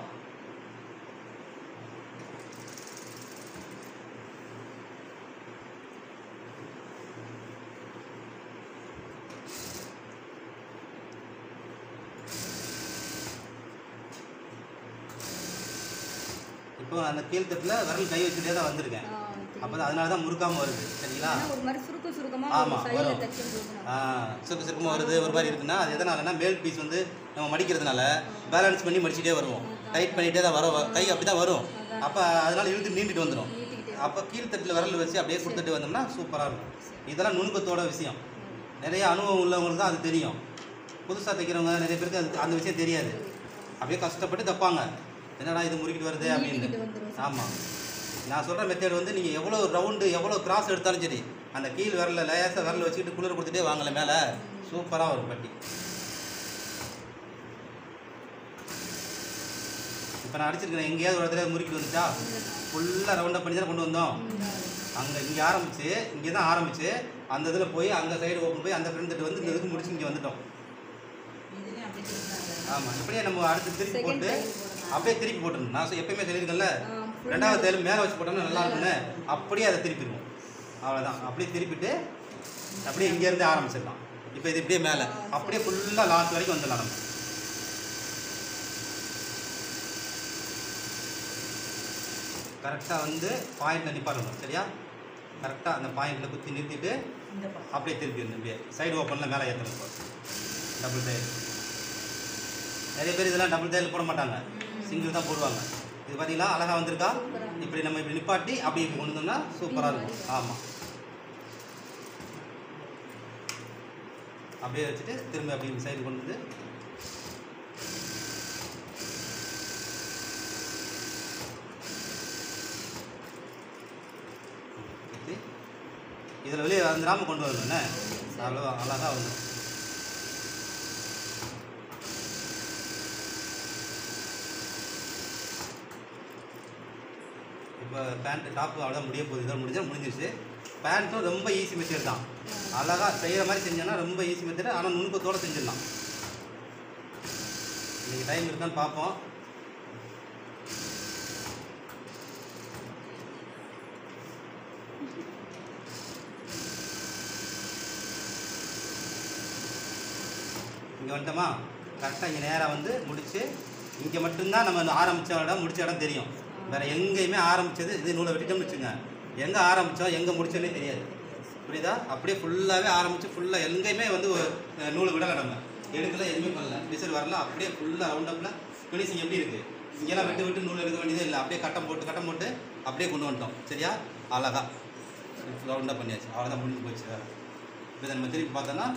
இப்போ அந்த கீழ்த்தட்டில் விரல் கை வச்சுட்டே தான் வந்திருக்கேன்
ஆ,
அப்போ அதனால தான் முறுக்காமல் வருது சரிங்களா
ஆனா ஒரு மாதிரி சுருக்க சுருக்கமா
ஆமா,
ஒரு சைடுல
வரும்.
தைக்கும்
ஆ, சுருக்கு சுருக்கமாக வருது ஒரு மாதிரி இருக்குன்னா அது எதனாலன்னா மேல் பீஸ் வந்து நம்ம மடிக்கிறதுனால பேலன்ஸ் பண்ணி மடிச்சிட்டே வருவோம் டைட் பண்ணிகிட்டே தான் வரும் கை அப்படி தான் வரும் அப்போ அதனால இழுத்து நீண்டுட்டு வந்துடும்
நீட்டிக்கிட்டே
அப்போ கீழ்த்தட்டில் விரல் வச்சு அப்படியே கொடுத்துட்டு வந்தோம்னா சூப்பராக இருக்கும் இதெல்லாம் நுணுக்கத்தோட விஷயம் நிறைய அனுபவம் உள்ளவங்களுக்கு தான் அது தெரியும் புதுசாக தைக்கிறவங்க நிறைய பேருக்கு அது அந்த விஷயம் தெரியாது அப்படியே கஷ்டப்பட்டு தைப்பாங்க என்னடா இது முறுக்கிட்டு வருது
நீட்டிக்கிட்டு
அப்படின்னு
வந்துரும்
ஆமாம் நான் சொல்கிற மெத்தேட் வந்து நீங்கள் எவ்வளோ ரவுண்டு எவ்வளோ கிராஸ் எடுத்தாலும் சரி அந்த கீழ் விரல லேசாக விரல வச்சுக்கிட்டு குளிர் கொடுத்துட்டே வாங்கல மேலே சூப்பராக வரும் பட்டி இப்போ நான் அடிச்சிருக்கிறேன் எங்கேயாவது ஒரு இடத்துல முறுக்கிட்டு வந்துச்சா ஃபுல்லாக ரவுண்டப் பண்ணி தான் கொண்டு வந்தோம் அங்கே இங்கே ஆரம்பிச்சு இங்கே தான் ஆரம்பிச்சு அந்த இதில் போய் அந்த சைடு ஓப்பன் போய் அந்த ஃப்ரெண்ட் வந்து இந்த இதுக்கு முடிச்சு இங்கே வந்துட்டோம் ஆமாம் இப்படியே நம்ம அடுத்து திருப்பி
Second
போட்டு
time போடணும்.
அப்படியே திருப்பி போட்டுருணும் நான் சொ- எப்பயுமே சொல்லியிருக்கேன்ல
ஆ, full
ரெண்டாவது தேலும் மேலே வச்சு போட்டோம்னா நல்லா இருக்கும்னு அப்படியே அதை திருப்பிடுவோம் அவ்வளோதான் அப்படியே திருப்பிட்டு அப்படியே இங்கேருந்து ஆரம்பிச்சிடலாம் இப்போ இது இப்படியே மேலே அப்படியே ஃபுல்லாக லாஸ்ட் வரைக்கும் வந்துடலாம் நம்ம கரெக்டாக வந்து பாயிண்டில் நிப்பாட்டணும் சரியா கரெக்டாக அந்த பாயிண்டில் குத்தி நிறுத்திட்டு அப்படியே திருப்பி வந்து அப்படியே சைடு ஓப்பனில் மேலே ஏற்றணும் இப்போ டபுள் தையல் நிறைய பேர் இதெல்லாம் டபுள் தையல் போட மாட்டாங்க சிங்கிள் தான் போடுவாங்க இது பார்த்தீங்களா அழகாக வந்திருக்கா இப்படி நம்ம இப்படி நிப்பாட்டி அப்படி இப்படி கொண்டு வந்தோம்னா சூப்பராக இருக்கும் ஆமாம் அப்படியே வச்சுட்டு திரும்ப அப்படி சைடு கொண்டு வந்து வச்சு இதில் வெளியே வந்துடாமல் கொண்டு வரணும் என்ன அவ்வளோ அழகாக வந்துடும் இப்போ பேண்ட்டு டாப்பு அவ்வளோ முடிய போகுது இதோட முடிஞ்சா முடிஞ்சிருச்சு பேண்ட்டும் ரொம்ப ஈஸி மெத்தட் தான் அழகாக செய்கிற மாதிரி செஞ்சோன்னா ரொம்ப ஈஸி மெத்தட் ஆனால் நுணுக்கத்தோடு செஞ்சிடலாம் இன்னைக்கு டைம் இருக்கான்னு பார்ப்போம் இங்கே வந்துட்டோமா கரெக்டாக இங்கே நேராக வந்து முடிச்சு இங்கே மட்டும்தான் நம்ம ஆரம்பித்த இடம் முடிச்ச இடம் தெரியும் வேற எங்கேயுமே ஆரம்பிச்சது இது நூலை வெட்டிட்டோம்னு வச்சுங்க எங்கே ஆரம்பித்தோம் எங்கே முடிச்சோன்னே தெரியாது புரியுதா அப்படியே ஃபுல்லாகவே ஆரம்பித்து ஃபுல்லாக எங்கேயுமே வந்து ஒரு, அஹ், நூல் விடலை நம்ம எடுக்கல எதுவுமே பண்ணல டிசைன் வரல அப்படியே ஃபுல்லாக ரவுண்டப்பில் ஃபினிஷிங் எப்படி இருக்குது இங்கெல்லாம் விட்டு விட்டு நூல் எடுக்க வேண்டியதே இல்லை அப்படியே கட்டம் போட்டு கட்டம் போட்டு அப்படியே கொண்டு வந்துட்டோம் சரியா அழகா ரவுண்டாக பண்ணியாச்சு அவ்வளோதான் முடிஞ்சு போச்சு வேறு இப்போ இதை நம்ம திருப்பி பார்த்தோன்னா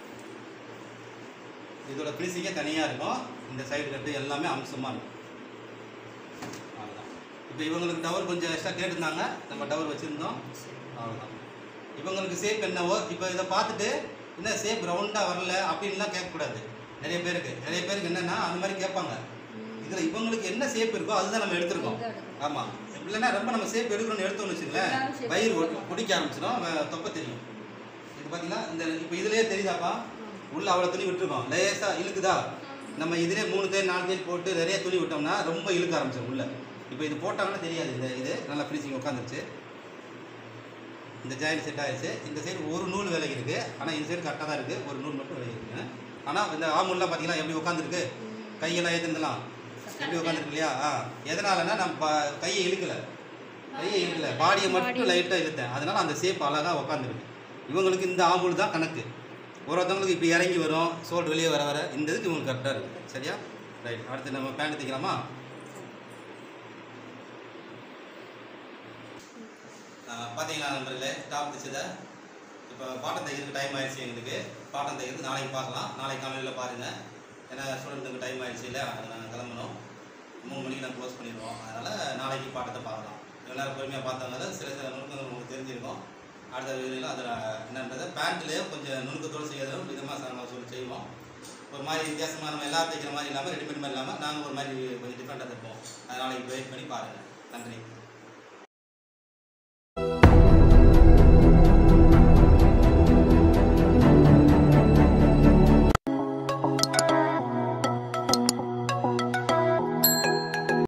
இதோட ஃபினிஷிங்கே தனியாக இருக்கும் இந்த சைடு கட்டு எல்லாமே அம்சமாக இருக்கும் அவ்வளோதான் இப்போ இவங்களுக்கு டவர் கொஞ்சம் எக்ஸ்ட்ரா கேட்டிருந்தாங்க நம்ம டவர் வச்சுருந்தோம் அவ்வளோதான் இவங்களுக்கு சேப் என்னவோ இப்போ இதை பார்த்துட்டு என்ன சேப் ரவுண்டாக வரல அப்படின்லாம் கேட்கக்கூடாது நிறைய பேருக்கு நிறைய பேருக்கு என்னென்னா அந்த மாதிரி கேட்பாங்க இதில் இவங்களுக்கு என்ன சேப் இருக்கோ அதுதான் நம்ம எடுத்திருக்கோம் ஆமாம் இல்லைன்னா ரொம்ப நம்ம சேப் எடுக்கணும்னு எடுத்தோம்னு வச்சுங்களேன்
எல்லாரும் shape
வயிறு
எடுக்கணும்.
பிடிக்க ஆரம்பிச்சிடும் வ- தொப்பை தெரியும் இது பார்த்தீங்கன்னா இந்த இப்போ இதுலேயே தெரியுதாப்பா உள்ள அவ்வளோ துணி விட்டுருக்கோம் லேசாக இழுக்குதா நம்ம இதிலே மூணு தேல் நாலு தேல் போட்டு நிறைய துணி விட்டோம்னா ரொம்ப இழுக்க ஆரம்பிச்சிடும் உள்ள இப்போ இது போட்டாங்கன்னா தெரியாது இந்த இது நல்லா ஃபினிஷிங் உட்காந்துருச்சு இந்த ஜாயின் செட் ஆயிடுச்சு இந்த சைடு ஒரு நூல் விலகி இருக்கு ஆனால் இந்த சைடு கரெக்டாக தான் இருக்குது ஒரு நூல் மட்டும் விலகி இருக்குங்க ஆனால் இந்த ஆமுல்லாம் பார்த்தீங்கன்னா எப்படி உட்காந்துருக்கு கையெல்லாம் ஏற்றுந்தலாம் எப்படி உட்காந்துருக்கு இல்லையா ஆ எதனாலன்னா நம்ம ப- கையை இழுக்கல கையை இழுக்கல பாடியை மட்டும் லைட்டாக இழுத்தேன் அதனால அந்த ஷேப் அழகாக உட்காந்துருக்கு இவங்களுக்கு இந்த ஆம்பூல் தான் கணக்கு ஒரு ஒருத்தவங்களுக்கு இப்படி இறங்கி வரும் சோல்டு வெளியே வர வர இந்த இதுக்கு இவங்களுக்கு கரெக்டாக இருக்குது சரியா ரைட் அடுத்து நம்ம பேண்ட் தைக்கலாமா ஆஹ் பார்த்தீங்களா நண்பர்களே டாப் தைச்சதை இப்போ பாட்டம் தைக்கிறதுக்கு டைம் ஆயிடுச்சு எங்களுக்கு பாட்டம் தைக்கிறது நாளைக்கு பார்க்கலாம் நாளைக்கு காலையில் பாருங்கள் ஏன்னா ஸ்டூடெண்ட்டுக்கு டைம் ஆயிடுச்சு இல்லை அது நாங்கள் கிளம்பணும் மூணு மணிக்கு நான் க்ளோஸ் பண்ணிடுவோம் அதனால் நாளைக்கு பாட்டத்தை பார்க்கலாம் எல்லாரும் பொறுமையாக பார்த்தவங்க சில சில நுணுக்கங்கள் உங்களுக்கு தெரிஞ்சிருக்கும் அடுத்த வீடியோவில் அதில் என்னன்றதை பேண்ட்லேயே கொஞ்சம் நுணுக்கத்தோடு செய்யறதும் விதமாக நாங்கள் சொல்லி செய்வோம் ஒரு மாதிரி வித்தியாசமாக நம்ம எல்லாரும் தைக்கிற மாதிரி இல்லாமல் ரெடிமேட் மாதிரி இல்லாமல் நாங்கள் ஒரு மாதிரி கொஞ்சம் டிஃப்ரெண்ட்டாக தைப்போம் அது நாளைக்கு வெயிட் பண்ணி பாருங்கள் நன்றி